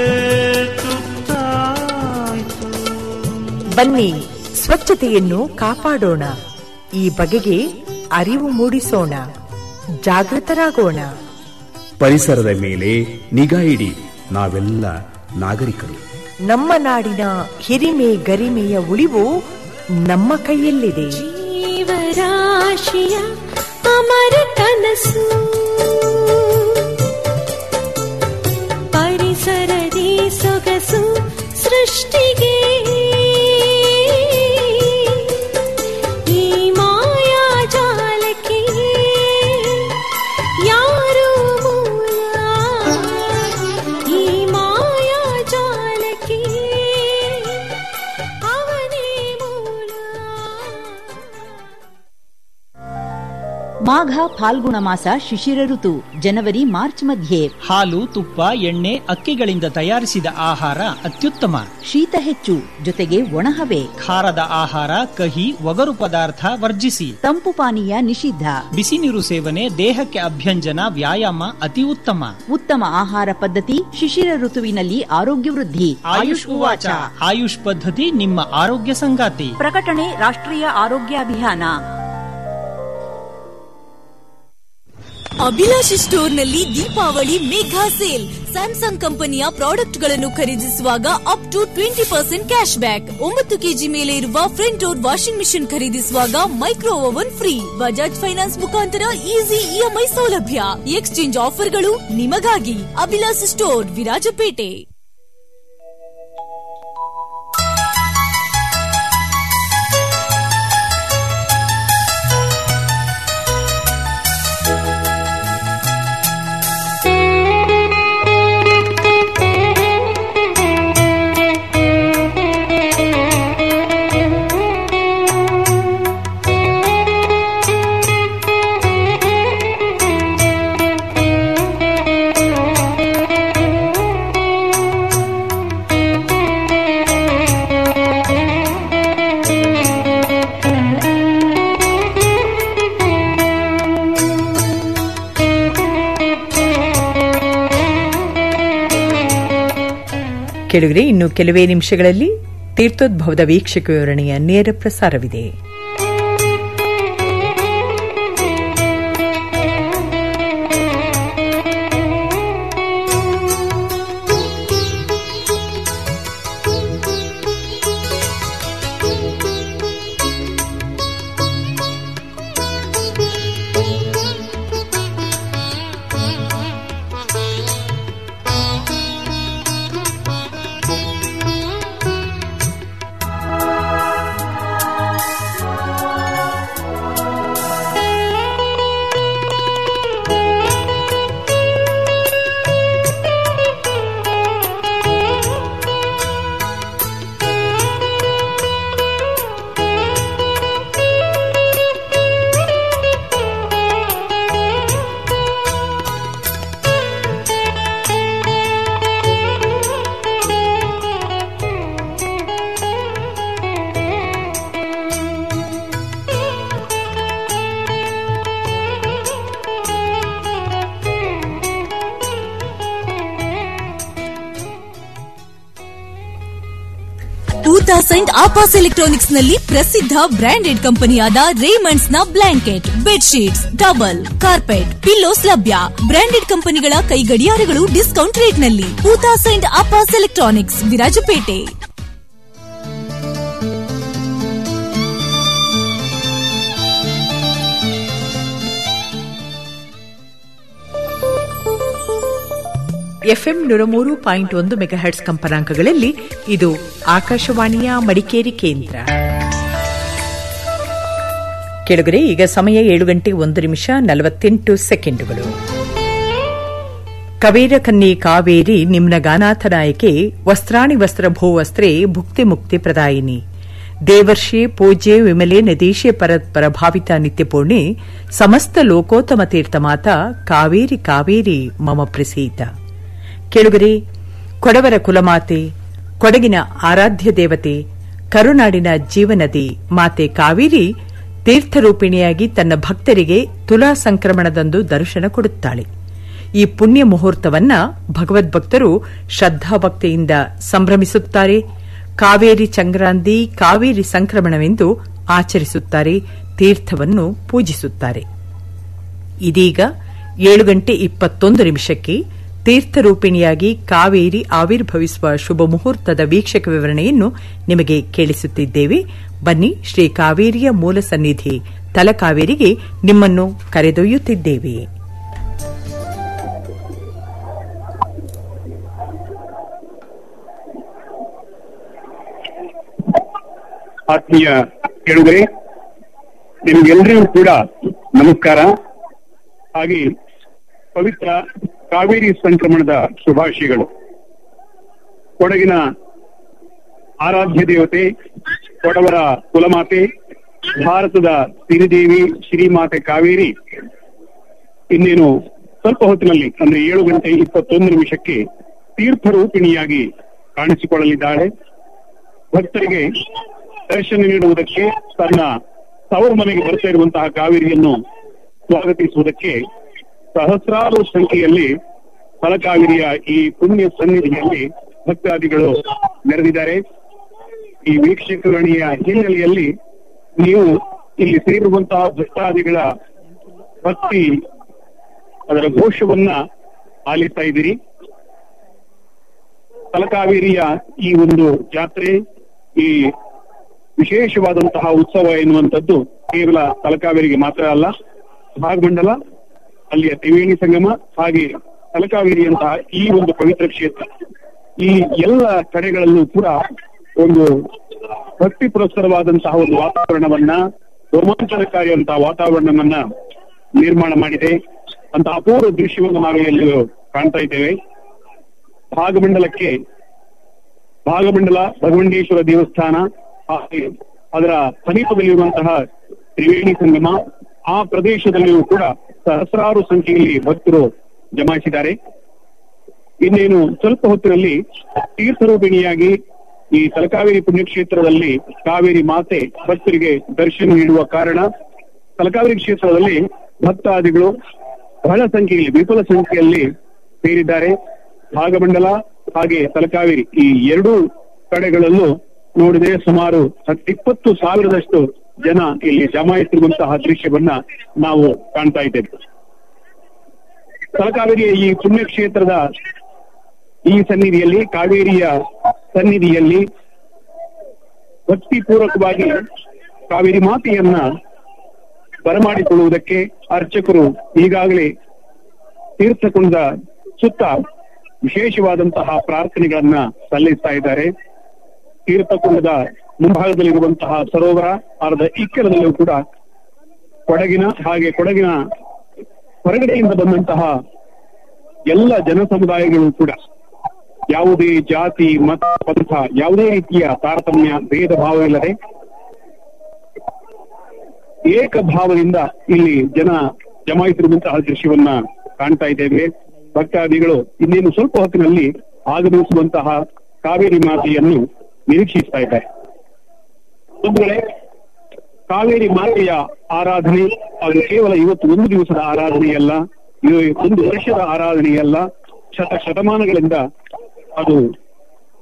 ತುತ್ತಾಯ್ತು ಬನ್ನಿ ಸ್ವಚ್ಛತೆಯನ್ನು ಕಾಪಾಡೋಣ ಈ ಬಗೆಗೆ ಅರಿವು ಮೂಡಿಸೋಣ ಜಾಗೃತರಾಗೋಣ ಪರಿಸರದ ಮೇಲೆ ನಿಗಾ ಇಡಿ ನಾವೆಲ್ಲ ನಾಗರಿಕರು ನಮ್ಮ ನಾಡಿನ ಹಿರಿಮೆ ಗರಿಮೆಯ ಉಳಿವು ನಮ್ಮ ಕೈಯಲ್ಲಿದೆ ಜೀವರಾಶಿಯ ಅಮರ ಕನಸು ಪರಿಸರದಿ ಸೊಗಸು ಸೃಷ್ಟಿಗೆ ಈ ಮಾಯಾ ಜಾಲಕ್ಕೆ ಯಾರು ಮೂಲ ಈ ಮಾಯಾ ಜಾಲಕ್ಕೆ ಅವನೇ ಮೂಲ ಮಾಘ ಫಾಲ್ಗುಣ ಮಾಸ ಶಿಶಿರ ಋತು ಜನವರಿ ಮಾರ್ಚ್ ಮಧ್ಯೆ ಹಾಲು ತುಪ್ಪ ಎಣ್ಣೆ ಅಕ್ಕಿಗಳಿಂದ ತಯಾರಿಸಿದ ಆಹಾರ ಅತ್ಯುತ್ತಮ ಶೀತ ಹೆಚ್ಚು ಜೊತೆಗೆ ಒಣಹವೆ ಖಾರದ ಆಹಾರ ಕಹಿ ಒಗರು ಪದಾರ್ಥ ವರ್ಜಿಸಿ ತಂಪು ಪಾನೀಯ ನಿಷಿದ್ಧ ಬಿಸಿ ನೀರು ಸೇವನೆ ದೇಹಕ್ಕೆ ಅಭ್ಯಂಜನ ವ್ಯಾಯಾಮ ಅತಿ ಉತ್ತಮ ಉತ್ತಮ ಆಹಾರ ಪದ್ಧತಿ ಶಿಶಿರ ಋತುವಿನಲ್ಲಿ ಆರೋಗ್ಯ ವೃದ್ಧಿ ಆಯುಷ್ ಉವಾಚ ಆಯುಷ್ ಪದ್ಧತಿ ನಿಮ್ಮ ಆರೋಗ್ಯ ಸಂಗಾತಿ ಪ್ರಕಟಣೆ ರಾಷ್ಟ್ರೀಯ ಆರೋಗ್ಯ ಅಭಿಯಾನ ಅಭಿಲಾಷಿ ಸ್ಟೋರ್ನಲ್ಲಿ ದೀಪಾವಳಿ ಮೇಘಾ ಸೇಲ್ ಸ್ಯಾಮ್ಸಂಗ್ ಕಂಪನಿಯ ಪ್ರಾಡಕ್ಟ್ಗಳನ್ನು ಖರೀದಿಸುವಾಗ up to twenty percent cash back ಒಂಬತ್ತು ಕೆಜಿ ಮೇಲೆ ಇರುವ ಫ್ರಂಟ್ ಡೋರ್ ವಾಷಿಂಗ್ ಮಿಷಿನ್ ಖರೀದಿಸುವಾಗ micro oven free Bajaj finance ಮುಖಾಂತರ ಈಸಿ ಇಎಂಐ ಸೌಲಭ್ಯ ಎಕ್ಸ್ಚೇಂಜ್ ಆಫರ್ಗಳು ನಿಮಗಾಗಿ ಅಭಿಲಾಷಿ ಸ್ಟೋರ್ ವಿರಾಜಪೇಟೆ ಕೆಳಗಡೆ ಇನ್ನು ಕೆಲವೇ ನಿಮಿಷಗಳಲ್ಲಿ ತೀರ್ಥೋದ್ಭವದ ವೀಕ್ಷಕ ವಿವರಣೆಯ ನೇರ ಪ್ರಸಾರವಿದೆ ಸೈಂಟ್ ಆಪಾಸ್ ಎಲೆಕ್ಟ್ರಾನಿಕ್ಸ್ ನಲ್ಲಿ ಪ್ರಸಿದ್ಧ ಬ್ರಾಂಡೆಡ್ ಕಂಪನಿಯಾದ ರೇಮಂಡ್ಸ್ ನ blanket bedsheets double carpet pillows ಲಭ್ಯ ಬ್ರಾಂಡೆಡ್ ಕಂಪನಿಗಳ ಕೈ ಗಡಿಯಾರಗಳು ಡಿಸ್ಕೌಂಟ್ ರೇಟ್ ನಲ್ಲಿ ಪೂತಾ ಸೈಂಟ್ ಆಪಾಸ್ ಎಲೆಕ್ಟ್ರಾನಿಕ್ಸ್ ವಿರಾಜಪೇಟೆ ಎಫ್ಎಂ ನೂರ ಮೂರು ಪಾಯಿಂಟ್ ಒಂದು ಮೆಗಾಹೆಟ್ಸ್ ಕಂಪನಾಂಕಗಳಲ್ಲಿ ಇದು ಆಕಾಶವಾಣಿಯ ಮಡಿಕೇರಿ ಕೇಂದ್ರ ಕೆಳಗರೆ ಈಗ ಸಮಯ ಏಳು ಗಂಟೆ ಒಂದು ನಿಮಿಷ ನಲವತ್ತೆಂಟು ಸೆಕೆಂಡುಗಳು ಕವೇರ ಕನ್ನಿ ಕಾವೇರಿ ನಿಮ್ನ ಗಾನಾಥ ನಾಯಕೆ ವಸ್ತ್ರಾಣಿ ವಸ್ತ್ರ ಭೂ ವಸ್ತ್ರೇ ಭುಕ್ತಿ ಮುಕ್ತಿ ಪ್ರದಾಯಿನಿ ದೇವರ್ಷಿ ಪೂಜ್ಯೆ ವಿಮಲೆ ನದೀಶೆ ಪರ ಪರಭಾವಿತ ನಿತ್ಯಪೂರ್ಣೆ ಸಮಸ್ತ ಲೋಕೋತ್ತಮ ತೀರ್ಥ ಮಾತಾ ಕಾವೇರಿ ಕಾವೇರಿ ಮಮ ಪ್ರಸೀತ ಕೆಳಗರೆ ಕೊಡವರ ಕುಲಮಾತೆ ಕೊಡಗಿನ ಆರಾಧ್ಯ ದೇವತೆ ಕರುನಾಡಿನ ಜೀವನದಿ ಮಾತೆ ಕಾವೇರಿ ತೀರ್ಥರೂಪಿಣಿಯಾಗಿ ತನ್ನ ಭಕ್ತರಿಗೆ ತುಲಾ ಸಂಕ್ರಮಣದಂದು ದರ್ಶನ ಕೊಡುತ್ತಾಳೆ ಈ ಪುಣ್ಯ ಮುಹೂರ್ತವನ್ನ ಭಗವದ್ಭಕ್ತರು ಶ್ರದ್ಧಾಭಕ್ತಿಯಿಂದ ಸಂಭ್ರಮಿಸುತ್ತಾರೆ ಕಾವೇರಿ ಸಂಕ್ರಾಂತಿ ಕಾವೇರಿ ಸಂಕ್ರಮಣವೆಂದು ಆಚರಿಸುತ್ತಾರೆ ತೀರ್ಥವನ್ನು ಪೂಜಿಸುತ್ತಾರೆ ಇದೀಗ ಏಳು ಗಂಟೆ ಇಪ್ಪತ್ತೊಂದು ನಿಮಿಷಕ್ಕೆ ತೀರ್ಥರೂಪಿಣಿಯಾಗಿ ಕಾವೇರಿ ಆವಿರ್ಭವಿಸುವ ಶುಭ ಮುಹೂರ್ತದ ವೀಕ್ಷಕ ವಿವರಣೆಯನ್ನು ನಿಮಗೆ ಕೇಳಿಸುತ್ತಿದ್ದೇವೆ ಬನ್ನಿ ಶ್ರೀ ಕಾವೇರಿಯ ಮೂಲ ಸನ್ನಿಧಿ ತಲಕಾವೇರಿಗೆ ನಿಮ್ಮನ್ನು ಕರೆದೊಯ್ಯುತ್ತಿದ್ದೇವೆ ಆತ್ಮೀಯ ಕೇಳುಗರೆ ನಿಮಗೆಲ್ಲರಿಗೂ ಕೂಡ ನಮಸ್ಕಾರ ಹಾಗೆ ಪವಿತ್ರ ಕಾವೇರಿ ಸಂಕ್ರಮಣದ ಶುಭಾಶಯಗಳು ಕೊಡಗಿನ ಆರಾಧ್ಯ ದೇವತೆ ಕೊಡವರ ಕುಲಮಾತೆ ಭಾರತದ ಸಿರಿದೇವಿ ಶ್ರೀಮಾತೆ ಕಾವೇರಿ ಇನ್ನೇನು ಸ್ವಲ್ಪ ಹೊತ್ತಿನಲ್ಲಿ ಅಂದ್ರೆ ಏಳು ಗಂಟೆ ಇಪ್ಪತ್ತೊಂದು ನಿಮಿಷಕ್ಕೆ ತೀರ್ಥರೂಪಿಣಿಯಾಗಿ ಕಾಣಿಸಿಕೊಳ್ಳಲಿದ್ದಾಳೆ ಭಕ್ತರಿಗೆ ದರ್ಶನ ನೀಡುವುದಕ್ಕೆ ತನ್ನ ತವರು ಮನೆಗೆ ಬರ್ತಾ ಇರುವಂತಹ ಕಾವೇರಿಯನ್ನು ಸ್ವಾಗತಿಸುವುದಕ್ಕೆ ಸಹಸ್ರಾರು ಸಂಖ್ಯೆಯಲ್ಲಿ ಫಲಕಾವೇರಿಯ ಈ ಪುಣ್ಯ ಸನ್ನಿಧಿಯಲ್ಲಿ ಭಕ್ತಾದಿಗಳು ನೆರೆದಿದ್ದಾರೆ ಈ ವೀಕ್ಷಕರಣಿಯ ಹಿನ್ನೆಲೆಯಲ್ಲಿ ನೀವು ಇಲ್ಲಿ ಸೇರಿರುವಂತಹ ಭಕ್ತಾದಿಗಳ ಭಕ್ತಿ ಅದರ ಘೋಷವನ್ನ ಆಲಿಸ್ತಾ ಇದ್ದೀರಿ ತಲಕಾವೇರಿಯ ಈ ಒಂದು ಜಾತ್ರೆ ಈ ವಿಶೇಷವಾದಂತಹ ಉತ್ಸವ ಎನ್ನುವಂಥದ್ದು ಕೇವಲ ತಲಕಾವೇರಿಗೆ ಮಾತ್ರ ಅಲ್ಲ ಭಾಗಮಂಡಲ ಅಲ್ಲಿಯ ತ್ರಿವೇಣಿ ಸಂಗಮ ಹಾಗೆ ತಲಕಾವೇರಿಯಂತಹ ಈ ಒಂದು ಪವಿತ್ರ ಕ್ಷೇತ್ರ ಈ ಎಲ್ಲ ಕಡೆಗಳಲ್ಲೂ ಕೂಡ ಒಂದು ಭಕ್ತಿ ಪುರಸ್ಸರವಾದಂತಹ ಒಂದು ವಾತಾವರಣವನ್ನ ರೋಮಾಂಚನಕಾರಿಯಂತಹ ವಾತಾವರಣವನ್ನ ನಿರ್ಮಾಣ ಮಾಡಿದೆ ಅಂತ ಅಪೂರ್ವ ದೃಶ್ಯವನ್ನು ನಾವು ಇಲ್ಲಿ ಕಾಣ್ತಾ ಇದ್ದೇವೆ ಭಾಗಮಂಡಲಕ್ಕೆ ಭಾಗಮಂಡಲ ಭಗವಂಡೇಶ್ವರ ದೇವಸ್ಥಾನ ಹಾಗೆ ಅದರ ಸಮೀಪದಲ್ಲಿರುವಂತಹ ತ್ರಿವೇಣಿ ಸಂಗಮ ಆ ಪ್ರದೇಶದಲ್ಲಿಯೂ ಕೂಡ ಸಹಸ್ರಾರು ಸಂಖ್ಯೆಯಲ್ಲಿ ಭಕ್ತರು ಜಮಾಯಿಸಿದ್ದಾರೆ ಇನ್ನೇನು ಸ್ವಲ್ಪ ಹೊತ್ತಿನಲ್ಲಿ ತೀರ್ಥರೂಪಿಣಿಯಾಗಿ ಈ ತಲಕಾವೇರಿ ಪುಣ್ಯಕ್ಷೇತ್ರದಲ್ಲಿ ಕಾವೇರಿ ಮಾತೆ ಭಕ್ತರಿಗೆ ದರ್ಶನ ನೀಡುವ ಕಾರಣ ತಲಕಾವೇರಿ ಕ್ಷೇತ್ರದಲ್ಲಿ ಭಕ್ತಾದಿಗಳು ಬಹಳ ಸಂಖ್ಯೆಯಲ್ಲಿ ವಿಪುಲ ಸಂಖ್ಯೆಯಲ್ಲಿ ಸೇರಿದ್ದಾರೆ ಭಾಗಮಂಡಲ ಹಾಗೆ ತಲಕಾವೇರಿ ಈ ಎರಡೂ ಕಡೆಗಳಲ್ಲೂ ನೋಡಿದ್ರೆ ಸುಮಾರು ಹತ್ತಿಪ್ಪತ್ತು ಸಾವಿರದಷ್ಟು ಜನ ಇಲ್ಲಿ ಜಮಾಯಿಸಿರುವಂತಹ ದೃಶ್ಯವನ್ನ ನಾವು ಕಾಣ್ತಾ ಇದ್ದೇವೆ ತಲಕಾವೇರಿಯ ಈ ಪುಣ್ಯಕ್ಷೇತ್ರದ ಈ ಸನ್ನಿಧಿಯಲ್ಲಿ ಕಾವೇರಿಯ ಸನ್ನಿಧಿಯಲ್ಲಿ ಭಕ್ತಿಪೂರ್ವಕವಾಗಿ ಕಾವೇರಿ ಮಾತೆಯನ್ನ ಬರಮಾಡಿಕೊಳ್ಳುವುದಕ್ಕೆ ಅರ್ಚಕರು ಈಗಾಗಲೇ ತೀರ್ಥಕುಂಡದ ಸುತ್ತ ವಿಶೇಷವಾದಂತಹ ಪ್ರಾರ್ಥನೆಗಳನ್ನ ಸಲ್ಲಿಸ್ತಾ ಇದ್ದಾರೆ ತೀರ್ಥಕುಂಡದ ಮುಂಭಾಗದಲ್ಲಿರುವಂತಹ ಸರೋವರ ಅರ್ಧ ಇಕ್ಕೆಲದಲ್ಲೂ ಕೂಡ ಕೊಡಗಿನ ಹಾಗೆ ಕೊಡಗಿನ ಹೊರಗಡೆಯಿಂದ ಬಂದಂತಹ ಎಲ್ಲ ಜನ ಸಮುದಾಯಗಳು ಕೂಡ ಯಾವುದೇ ಜಾತಿ ಮತ ಪಂಥ ಯಾವುದೇ ರೀತಿಯ ತಾರತಮ್ಯ ಭೇದ ಭಾವವಿಲ್ಲದೆ ಏಕಭಾವದಿಂದ ಇಲ್ಲಿ ಜನ ಜಮಾಯಿಸಿರುವಂತಹ ದೃಶ್ಯವನ್ನ ಕಾಣ್ತಾ ಇದ್ದೇವೆ ಭಕ್ತಾದಿಗಳು ಇನ್ನೇನು ಸ್ವಲ್ಪ ಹೊತ್ತಿನಲ್ಲಿ ಆಗಮಿಸುವಂತಹ ಕಾವೇರಿ ಮಾತೆಯನ್ನು ನಿರೀಕ್ಷಿಸ್ತಾ ಇದ್ದಾರೆ ಒಂದು ವೇಳೆ ಕಾವೇರಿ ಮಾತೆಯ ಆರಾಧನೆ ಅದು ಕೇವಲ ಇವತ್ತು ಒಂದು ದಿವಸದ ಆರಾಧನೆಯಲ್ಲ ಇದು ಒಂದು ವರ್ಷದ ಆರಾಧನೆಯಲ್ಲ ಶತ ಶತಮಾನಗಳಿಂದ ಅದು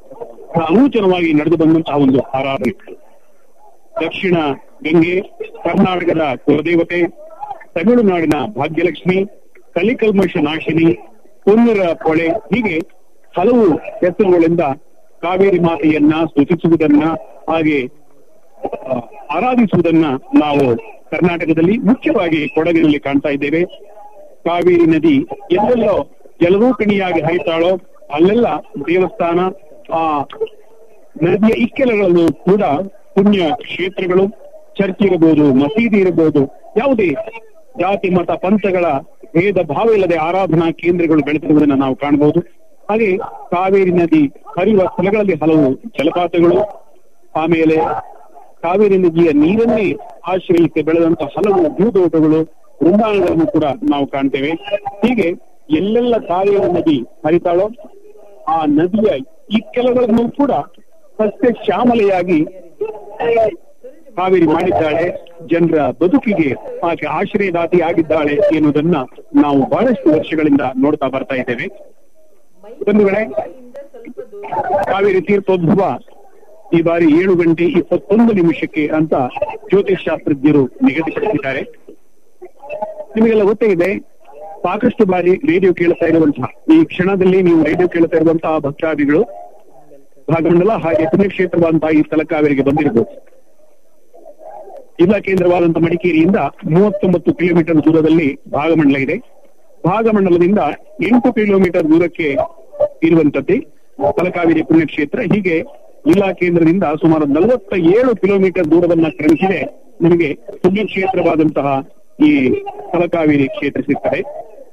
ಅನೂಚನವಾಗಿ ನಡೆದು ಬಂದಂತಹ ಒಂದು ಆರಾಧನೆ ದಕ್ಷಿಣ ಗಂಗೆ ಕರ್ನಾಟಕದ ಕುಲದೇವತೆ ತಮಿಳುನಾಡಿನ ಭಾಗ್ಯಲಕ್ಷ್ಮಿ ಕಲಿಕಲ್ಮಶ ನಾಶಿನಿ ಪುನ್ನರ ಪೊಳೆ ಹೀಗೆ ಹಲವು ಹೆಸರುಗಳಿಂದ ಕಾವೇರಿ ಮಾತೆಯನ್ನ ಸ್ತುತಿಸುವುದನ್ನ ಹಾಗೆ ಆ, ಆರಾಧಿಸುವುದನ್ನ ನಾವು ಕರ್ನಾಟಕದಲ್ಲಿ ಮುಖ್ಯವಾಗಿ ಕೊಡಗಿನಲ್ಲಿ ಕಾಣ್ತಾ ಇದ್ದೇವೆ ಕಾವೇರಿ ನದಿ ಎಲ್ಲೆಲ್ಲೋ ಜಲರೂಪಿಣಿಯಾಗಿ ಹರಿತಾಳೋ ಅಲ್ಲೆಲ್ಲ ದೇವಸ್ಥಾನ ಆ ನದಿಯ ಇಕ್ಕೆಲಗಳನ್ನು ಕೂಡ ಪುಣ್ಯ ಕ್ಷೇತ್ರಗಳು ಚರ್ಚ್ ಇರಬಹುದು ಮಸೀದಿ ಇರಬಹುದು ಯಾವುದೇ ಜಾತಿ ಮತ ಪಂಥಗಳ ಭೇದ ಭಾವ ಇಲ್ಲದೆ ಆರಾಧನಾ ಕೇಂದ್ರಗಳು ಬೆಳೆದಿರುವುದನ್ನು ನಾವು ಕಾಣಬಹುದು ಹಾಗೆ ಕಾವೇರಿ ನದಿ ಹರಿಯುವ ಸ್ಥಳಗಳಲ್ಲಿ ಹಲವು ಜಲಪಾತಗಳು ಆಮೇಲೆ ಕಾವೇರಿ ನದಿಯ ನೀರನ್ನೇ ಆಶ್ರಯಿಸಿ ಬೆಳೆದಂತಹ ಹಲವು ಭೂದೋಟಗಳು ವೃಂದಾವನಗಳನ್ನು ಕೂಡ ನಾವು ಕಾಣ್ತೇವೆ ಹೀಗೆ ಎಲ್ಲೆಲ್ಲ ಕಾವೇರಿ ನದಿ ಹರಿತಾಳೋ ಆ ನದಿಯ ಇಕ್ಕೆಲಗಳನ್ನು ಕೂಡ ಸಸ್ಯ ಶ್ಯಾಮಲೆಯಾಗಿ ಕಾವೇರಿ ಮಾಡಿದ್ದಾಳೆ ಜನರ ಬದುಕಿಗೆ ಆಕೆ ಆಶ್ರಯದಾತಿ ಆಗಿದ್ದಾಳೆ ಎನ್ನುವುದನ್ನ ನಾವು ಬಹಳಷ್ಟು ವರ್ಷಗಳಿಂದ ನೋಡ್ತಾ ಬರ್ತಾ ಇದ್ದೇವೆ ಬಂಧುಗಳೇ ಕಾವೇರಿ ತೀರ್ಥೋದ್ಭವ ಈ ಬಾರಿ ಏಳು ಗಂಟೆ ಇಪ್ಪತ್ತೊಂದು ನಿಮಿಷಕ್ಕೆ ಅಂತ ಜ್ಯೋತಿಷ್ ಶಾಸ್ತ್ರಜ್ಞರು ನಿಗದಿಪಡಿಸಿದ್ದಾರೆ ನಿಮಗೆಲ್ಲ ಗೊತ್ತೇ ಇದೆ ಸಾಕಷ್ಟು ಬಾರಿ ರೇಡಿಯೋ ಕೇಳ್ತಾ ಇರುವಂತಹ ಈ ಕ್ಷಣದಲ್ಲಿ ನೀವು ರೇಡಿಯೋ ಕೇಳ್ತಾ ಇರುವಂತಹ ಭಕ್ತಾದಿಗಳು ಭಾಗಮಂಡಲ ಹಾಗೆ ಪುಣ್ಯಕ್ಷೇತ್ರವಾದಂತಹ ಈ ತಲಕಾವೇರಿಗೆ ಬಂದಿರಬಹುದು ಜಿಲ್ಲಾ ಕೇಂದ್ರವಾದಂತಹ ಮಡಿಕೇರಿಯಿಂದ ಮೂವತ್ತೊಂಬತ್ತು ಕಿಲೋಮೀಟರ್ ದೂರದಲ್ಲಿ ಭಾಗಮಂಡಲ ಇದೆ ಭಾಗಮಂಡಲದಿಂದ ಎಂಟು ಕಿಲೋಮೀಟರ್ ದೂರಕ್ಕೆ ಇರುವಂತದ್ದೇ ತಲಕಾವೇರಿ ಪುಣ್ಯಕ್ಷೇತ್ರ ಹೀಗೆ ಜಿಲ್ಲಾ ಕೇಂದ್ರದಿಂದ ಸುಮಾರು ನಲವತ್ತ ಏಳು ಕಿಲೋಮೀಟರ್ ದೂರವನ್ನ ಕ್ರಮಿಸಿದೆ ನಿಮಗೆ ಪುಣ್ಯಕ್ಷೇತ್ರವಾದಂತಹ ಈ ತಲಕಾವೇರಿ ಕ್ಷೇತ್ರ ಸಿಗ್ತದೆ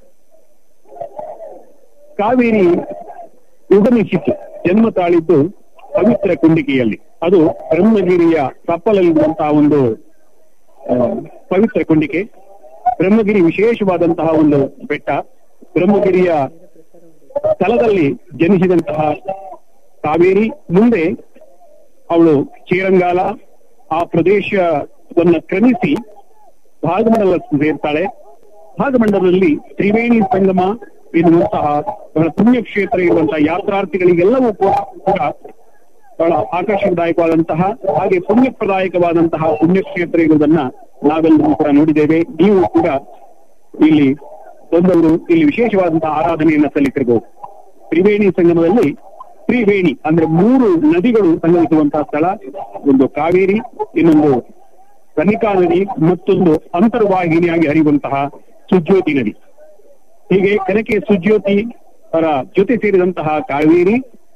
ಕಾವೇರಿ ಉಗಮಿಸಿತು ಜನ್ಮ ತಾಳಿದ್ದು ಪವಿತ್ರ ಕುಂಡಿಕೆಯಲ್ಲಿ ಅದು ಬ್ರಹ್ಮಗಿರಿಯ ತಪ್ಪಲಲ್ಲಿರುವಂತಹ ಒಂದು ಆ, ಪವಿತ್ರ ಕುಂಡಿಕೆ ಬ್ರಹ್ಮಗಿರಿ ವಿಶೇಷವಾದಂತಹ ಒಂದು ಬೆಟ್ಟ ಬ್ರಹ್ಮಗಿರಿಯ ಸ್ಥಳದಲ್ಲಿ ಜನಿಸಿದಂತಹ ಕಾವೇರಿ ಮುಂದೆ ಅವಳು ಚೀರಂಗಾಲ ಆ ಪ್ರದೇಶವನ್ನ ಕ್ರಮಿಸಿ ಭಾಗಮಂಡಲ ಸೇರ್ತಾಳೆ ಭಾಗಮಂಡಲದಲ್ಲಿ ತ್ರಿವೇಣಿ ಸಂಗಮ ಎನ್ನುವಂತಹ ಬಹಳ ಪುಣ್ಯಕ್ಷೇತ್ರ ಇರುವಂತಹ ಯಾತ್ರಾರ್ಥಿಗಳಿಗೆಲ್ಲವೂ ಕೂಡ ಕೂಡ ಬಹಳ ಆಕರ್ಷಕದಾಯಕವಾದಂತಹ ಹಾಗೆ ಪುಣ್ಯಪ್ರದಾಯಕವಾದಂತಹ ಪುಣ್ಯಕ್ಷೇತ್ರ ಇರುವುದನ್ನ ನಾವೆಲ್ಲರೂ ಕೂಡ ನೋಡಿದ್ದೇವೆ ನೀವು ಕೂಡ ಇಲ್ಲಿ ಬಂದವರು ಇಲ್ಲಿ ವಿಶೇಷವಾದಂತಹ ಆರಾಧನೆಯನ್ನ ಸಲ್ಲಿಸಿರಬಹುದು ತ್ರಿವೇಣಿ ಸಂಗಮದಲ್ಲಿ ತ್ರಿವೇಣಿ ಅಂದ್ರೆ ಮೂರು ನದಿಗಳು ಸಂಗಮಿಸುವಂತಹ ಸ್ಥಳ ಒಂದು ಕಾವೇರಿ ಇನ್ನೊಂದು ಕನಿಕಾ ನದಿ ಮತ್ತೊಂದು ಅಂತರ್ವಾಹಿನಿಯಾಗಿ ಹರಿಯುವಂತಹ ಸುಜ್ಯೋತಿ ನದಿ ಹೀಗೆ ಕನಕೆ ಸುಜ್ಯೋತಿ ಅವರ ಜೊತೆ ಸೇರಿದಂತಹ ಕಾವೇರಿ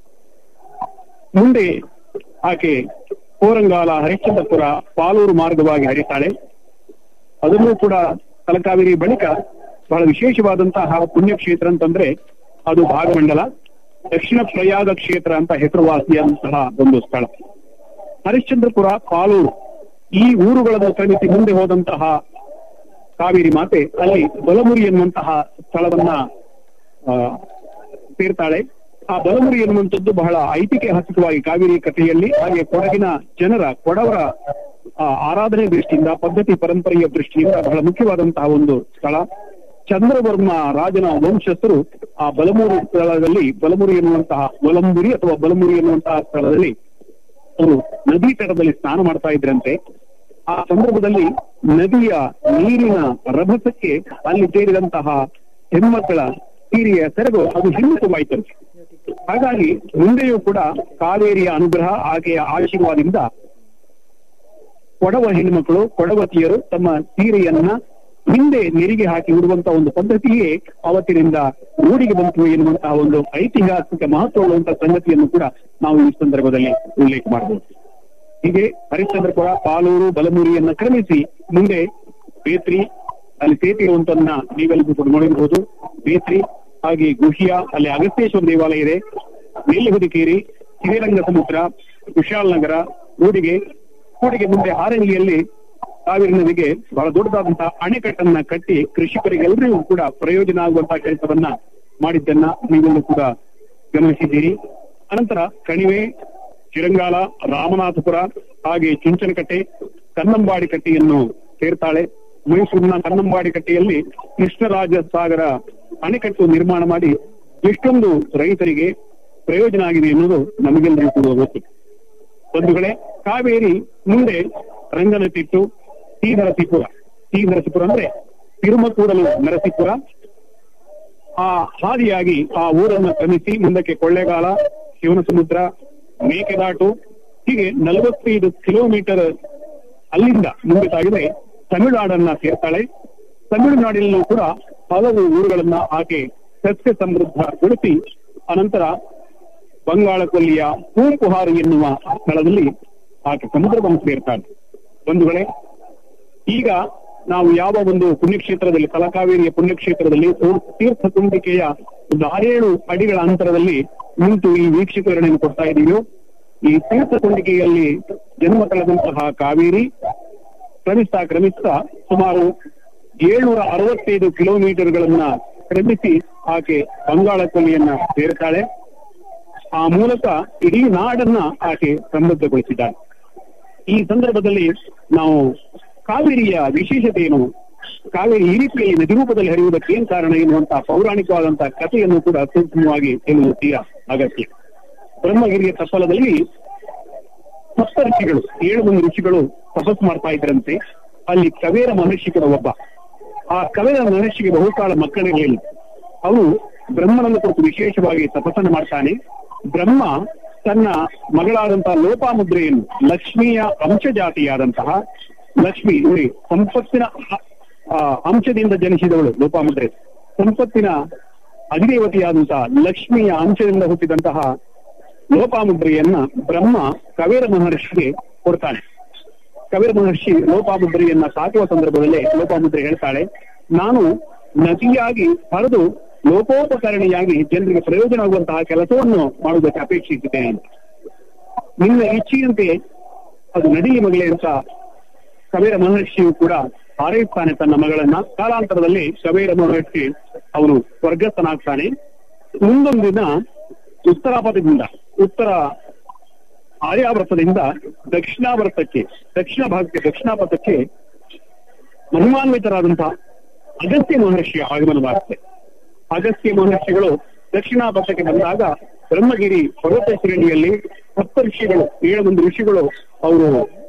ಮುಂದೆ ಆಕೆ ಕೋರಂಗಾಲ ಹರಿಶ್ಚಂದ್ರಪುರ ಪಾಲೂರು ಮಾರ್ಗವಾಗಿ ಹರಿತಾಳೆ ಅದನ್ನು ಕೂಡ ತಲಕಾವೇರಿ ಬಳಿಕ ಬಹಳ ವಿಶೇಷವಾದಂತಹ ಪುಣ್ಯಕ್ಷೇತ್ರ ಅಂತಂದ್ರೆ ಅದು ಭಾಗಮಂಡಲ ದಕ್ಷಿಣ ಪ್ರಯಾಗ ಕ್ಷೇತ್ರ ಅಂತ ಹೆಸರುವಾಸಿಯಾದಂತಹ ಒಂದು ಸ್ಥಳ ಹರಿಶ್ಚಂದ್ರಪುರ ಪಾಲೂರು ಈ ಊರುಗಳನ್ನು ಕ್ರಮಿಸಿ ಮುಂದೆ ಹೋದಂತಹ ಕಾವೇರಿ ಮಾತೆ ಅಲ್ಲಿ ಬಲಮುರಿ ಎನ್ನುವಂತಹ ಸ್ಥಳವನ್ನ ಆ, ಸೇರ್ತಾಳೆ ಆ ಬಲಮುರಿ ಎನ್ನುವಂಥದ್ದು ಬಹಳ ಐತಿಹಾಸಿಕವಾಗಿ ಕಾವೇರಿ ಕಥೆಯಲ್ಲಿ ಹಾಗೆ ಕೊಡಗಿನ ಜನರ ಕೊಡವರ ಆ, ಆರಾಧನೆ ದೃಷ್ಟಿಯಿಂದ ಪದ್ಧತಿ ಪರಂಪರೆಯ ದೃಷ್ಟಿಯಿಂದ ಬಹಳ ಮುಖ್ಯವಾದಂತಹ ಒಂದು ಸ್ಥಳ ಚಂದ್ರವರ್ಮ ರಾಜನ ವಂಶಸ್ಥರು ಆ ಬಲಮೂರು ಸ್ಥಳದಲ್ಲಿ ಬಲಮುರಿ ಎನ್ನುವಂತಹ ಬಲಂಬುರಿ ಅಥವಾ ಬಲಮುರಿ ಎನ್ನುವಂತಹ ಸ್ಥಳದಲ್ಲಿ ಅವರು ನದಿ ತಟದಲ್ಲಿ ಸ್ನಾನ ಮಾಡ್ತಾ ಇದ್ರಂತೆ ಆ ಸಂದರ್ಭದಲ್ಲಿ ನದಿಯ ನೀರಿನ ರಭಸಕ್ಕೆ ಅಲ್ಲಿ ಸೇರಿದಂತಹ ಹೆಣ್ಮಕ್ಕಳ ಸೀರೆಯ ಸೆರಗು ಅದು ಹಿಮ್ಮುಖವಾಯಿತಂತೆ ಹಾಗಾಗಿ ಮುಂದೆಯೂ ಕೂಡ ಕಾವೇರಿಯ ಅನುಗ್ರಹ ಆಕೆಯ ಆಶೀರ್ವಾದದಿಂದ ಕೊಡವ ಹೆಣ್ಣುಮಕ್ಕಳು ಕೊಡವತಿಯರು ತಮ್ಮ ಸೀರೆಯನ್ನ ಹಿಂದೆ ನೆರಿಗೆ ಹಾಕಿ ಉಡುವಂತ ಒಂದು ಪದ್ಧತಿಯೇ ಅವತ್ತಿನಿಂದ ರೂಢಿಗೆ ಬಂತು ಎನ್ನುವಂತಹ ಒಂದು ಐತಿಹಾಸಿಕ ಮಹತ್ವವುಳ್ಳುವಂತಹ ಸಂಗತಿಯನ್ನು ಕೂಡ ನಾವು ಈ ಸಂದರ್ಭದಲ್ಲಿ ಉಲ್ಲೇಖ ಮಾಡಬಹುದು ಹೀಗೆ ಹರಿಶ್ಚಂದ್ರಪುರ ಪಾಲೂರು ಬಲಮುರಿಯನ್ನ ಕ್ರಮಿಸಿ ಮುಂದೆ ಬೇತ್ರಿ ಅಲ್ಲಿ ಸೇತುವೆ ಇರುವಂತನ್ನ ನೀವೆಲ್ಲರೂ ಕೂಡ ನೋಡಿರಬಹುದು ಬೇತ್ರಿ ಹಾಗೆ ಗುಹಿಯ ಅಲ್ಲಿ ಅಗಸ್ತೇಶ್ವರ ದೇವಾಲಯ ಇದೆ ನೆಲ್ಲಿಹುದಿಕೇರಿ ಶ್ರೀರಂಗ ಸಮುದ್ರ ಕುಶಾಲನಗರ ಕೂಡಿಗೆ ಕೂಡಿಗೆ ಮುಂದೆ ಹಾರಂಗಿಯಲ್ಲಿ ಕಾವೇರಿ ನದಿಗೆ ಬಹಳ ದೊಡ್ಡದಾದಂತಹ ಅಣೆಕಟ್ಟನ್ನ ಕಟ್ಟಿ ಕೃಷಿಕರಿಗೆಲ್ಲರಿಗೂ ಕೂಡ ಪ್ರಯೋಜನ ಆಗುವಂತಹ ಕೆಲಸವನ್ನ ಮಾಡಿದ್ದನ್ನ ನೀವೆಲ್ಲೂ ಕೂಡ ಗಮನಿಸಿದ್ದೀರಿ ಅನಂತರ ಕಣಿವೆ ಚಿರಂಗಾಲ ರಾಮನಾಥಪುರ ಹಾಗೆ ಚುಂಚನಕಟ್ಟೆ ಕನ್ನಂಬಾಡಿ ಕಟ್ಟೆಯನ್ನು ಸೇರ್ತಾಳೆ ಮೈಸೂರಿನ ಕನ್ನಂಬಾಡಿ ಕಟ್ಟೆಯಲ್ಲಿ ಕೃಷ್ಣರಾಜ ಸಾಗರ ಅಣೆಕಟ್ಟು ನಿರ್ಮಾಣ ಮಾಡಿ ಎಷ್ಟೊಂದು ರೈತರಿಗೆ ಪ್ರಯೋಜನ ಆಗಿದೆ ಎನ್ನುವುದು ನಮಗೆಲ್ಲರಿಗೂ ಕೂಡ ಗೊತ್ತು ಬಂಧುಗಳೇ ಕಾವೇರಿ ಮುಂದೆ ರಂಗನತಿಟ್ಟು ಟಿ ನರಸೀಪುರ ಟಿ ನರಸೀಪುರ ಅಂದ್ರೆ ತಿರುಮಕೂಡಲು ನರಸೀಪುರ ಆ ಹಾದಿಯಾಗಿ ಆ ಊರನ್ನ ಕ್ರಮಿಸಿ ಮುಂದಕ್ಕೆ ಕೊಳ್ಳೇಗಾಲ ಶಿವನ ಸಮುದ್ರ ಮೇಕೆದಾಟು ಹೀಗೆ ನಲವತ್ತೈದು ಕಿಲೋಮೀಟರ್ ಅಲ್ಲಿಂದ ಮುಂದೆ ಸಾಗಿದೆ ತಮಿಳುನಾಡನ್ನ ಸೇರ್ತಾಳೆ ತಮಿಳುನಾಡಿನಲ್ಲೂ ಕೂಡ ಹಲವು ಊರುಗಳನ್ನ ಆಕೆ ಸಸ್ಯ ಸಮೃದ್ಧಗೊಳಿಸಿ ಅನಂತರ ಬಂಗಾಳ ಕೊಲ್ಲಿಯ ಹೂಂಪುಹಾರು ಎನ್ನುವ ಸ್ಥಳದಲ್ಲಿ ಆಕೆ ಸಮುದ್ರವನ್ನು ಸೇರ್ತಾಳೆ ಬಂಧುಗಳೇ ಈಗ ನಾವು ಯಾವ ಒಂದು ಪುಣ್ಯಕ್ಷೇತ್ರದಲ್ಲಿ ತಲಕಾವೇರಿಯ ಪುಣ್ಯಕ್ಷೇತ್ರದಲ್ಲಿ ತೀರ್- ತೀರ್ಥ ತುಂಬಿಕೆಯ ಒಂದು ಆರೇಳು ಅಡಿಗಳ ಅಂತರದಲ್ಲಿ ನಿಂತು ಈ ವೀಕ್ಷಕರಣೆಯನ್ನು ಕೊಡ್ತಾ ಇದೀವೋ ಈ ತೀರ್ಥ ತುಂಬಿಕೆಯಲ್ಲಿ ಜನ್ಮ ತಳೆದಂತಹ ಕಾವೇರಿ ಕ್ರಮಿಸ್ತಾ ಕ್ರಮಿಸ್ತಾ ಸುಮಾರು ಏಳ್ನೂರ ಅರವತ್ತೈದು ಕಿಲೋಮೀಟರ್ಗಳನ್ನ ಕ್ರಮಿಸಿ ಆಕೆ ಬಂಗಾಳ ಕೊಲ್ಲಿಯನ್ನ ಸೇರ್ತಾಳೆ ಆ ಮೂಲಕ ಇಡೀ ನಾಡನ್ನ ಆಕೆ ಸಮೃದ್ಧಗೊಳಿಸಿದ್ದಾಳೆ ಈ ಸಂದರ್ಭದಲ್ಲಿ ನಾವು ಕಾವೇರಿಯ ವಿಶೇಷತೆ ಏನು ಕಾವೇರಿ ಈ ರೀತಿಯಲ್ಲಿ ನದಿ ರೂಪದಲ್ಲಿ ಹರಿಯುವುದಕ್ಕೆ ಏನ್ ಕಾರಣ ಎನ್ನುವಂತಹ ಪೌರಾಣಿಕವಾದಂತಹ ಕಥೆಯನ್ನು ಕೂಡ ಸೂಕ್ಷ್ಮವಾಗಿ ಹೇಳುವುದು ತೀರಾ ಅಗತ್ಯ ಬ್ರಹ್ಮಗಿರಿಯ ತಪ್ಪಲದಲ್ಲಿ ಸಪ್ತ ಋಷಿಗಳು ಏಳು ಮಂದಿ ಋಷಿಗಳು ತಪಸ್ಸು ಮಾಡ್ತಾ ಇದ್ರಂತೆ ಅಲ್ಲಿ ಕವೇರ ಮಹರ್ಷಿ ಕೂಡ ಒಬ್ಬ ಆ ಕವೇರ ಮಹರ್ಷಿಗೆ ಬಹುಕಾಲ ಮಕ್ಕಳಿರಲಿಲ್ಲ ಅವನು ಬ್ರಹ್ಮನನ್ನು ಕುರಿತು ವಿಶೇಷವಾಗಿ ತಪಸ್ಸನ್ನು ಮಾಡ್ತಾನೆ ಬ್ರಹ್ಮ ತನ್ನ ಮಗಳಾದಂತಹ ಲೋಪಾಮುದ್ರೆಯನ್ನು ಲಕ್ಷ್ಮಿಯ ಅಂಶಜಾತಿಯಾದಂತಹ ಲಕ್ಷ್ಮಿ ನೋಡಿ ಸಂಪತ್ತಿನ ಅ- ಆ, ಅಂಶದಿಂದ ಜನಿಸಿದವಳು ಲೋಪಾಮುದ್ರೆ ಸಂಪತ್ತಿನ ಅಧಿದೇವತೆಯಾದಂತಹ ಲಕ್ಷ್ಮಿಯ ಅಂಶದಿಂದ ಹುಟ್ಟಿದಂತಹ ಲೋಪಾಮುದ್ರೆಯನ್ನ ಬ್ರಹ್ಮ ಕವೇರ ಮಹರ್ಷಿಗೆ ಕೊಡ್ತಾನೆ ಕವೇರ ಮಹರ್ಷಿ ಲೋಪಾಮುದ್ರೆಯನ್ನ ಸಾಕುವ ಸಂದರ್ಭದಲ್ಲೇ ಲೋಪಾಮುದ್ರೆ ಹೇಳ್ತಾಳೆ ನಾನು ನದಿಯಾಗಿ ಹರಿದು ಲೋಕೋಪಕರಣಿಯಾಗಿ ಜನರಿಗೆ ಪ್ರಯೋಜನ ಆಗುವಂತಹ ಕೆಲಸವನ್ನು ಮಾಡುವುದಕ್ಕೆ ಅಪೇಕ್ಷಿಸಿದ್ದೇನೆ ಅಂತ. ನಿನ್ನ ಇಚ್ಛೆಯಂತೆ ಅದು ನದಿ ಮಗಳೇ ಅಂತ ಕವೇರ ಮಹರ್ಷಿಯು ಕೂಡ ಹಾರೈಸ್ತಾನೆ ತನ್ನ ಮಗಳನ್ನ ಕಾಲಾಂತರದಲ್ಲಿ ಕವೇರ ಮಹರ್ಷಿ ಅವನು ಸ್ವರ್ಗಸ್ಥನಾಗ್ತಾನೆ ಮುಂದೊಂದು ದಿನ ಉತ್ತರಾಪಥದಿಂದ ಉತ್ತರ ಆರ್ಯಾವರ್ತದಿಂದ ದಕ್ಷಿಣಾವರ್ತಕ್ಕೆ ದಕ್ಷಿಣ ಭಾಗಕ್ಕೆ ದಕ್ಷಿಣಾಪಥಕ್ಕೆ ಮಹಿಮಾನ್ವಿತರಾದಂತಹ ಅಗಸ್ತ್ಯ ಮಹರ್ಷಿಯ ಆಗಮನವಾಗುತ್ತೆ ಅಗಸ್ತ್ಯ ಮಹರ್ಷಿಗಳು ದಕ್ಷಿಣಾಪಥಕ್ಕೆ ಬಂದಾಗ ಬ್ರಹ್ಮಗಿರಿ ಪರ್ವತ ಶ್ರೇಣಿಯಲ್ಲಿ ಸಪ್ತ ಋಷಿಗಳು ಏಳು ಮಂದಿ ಋಷಿಗಳು ಅವರು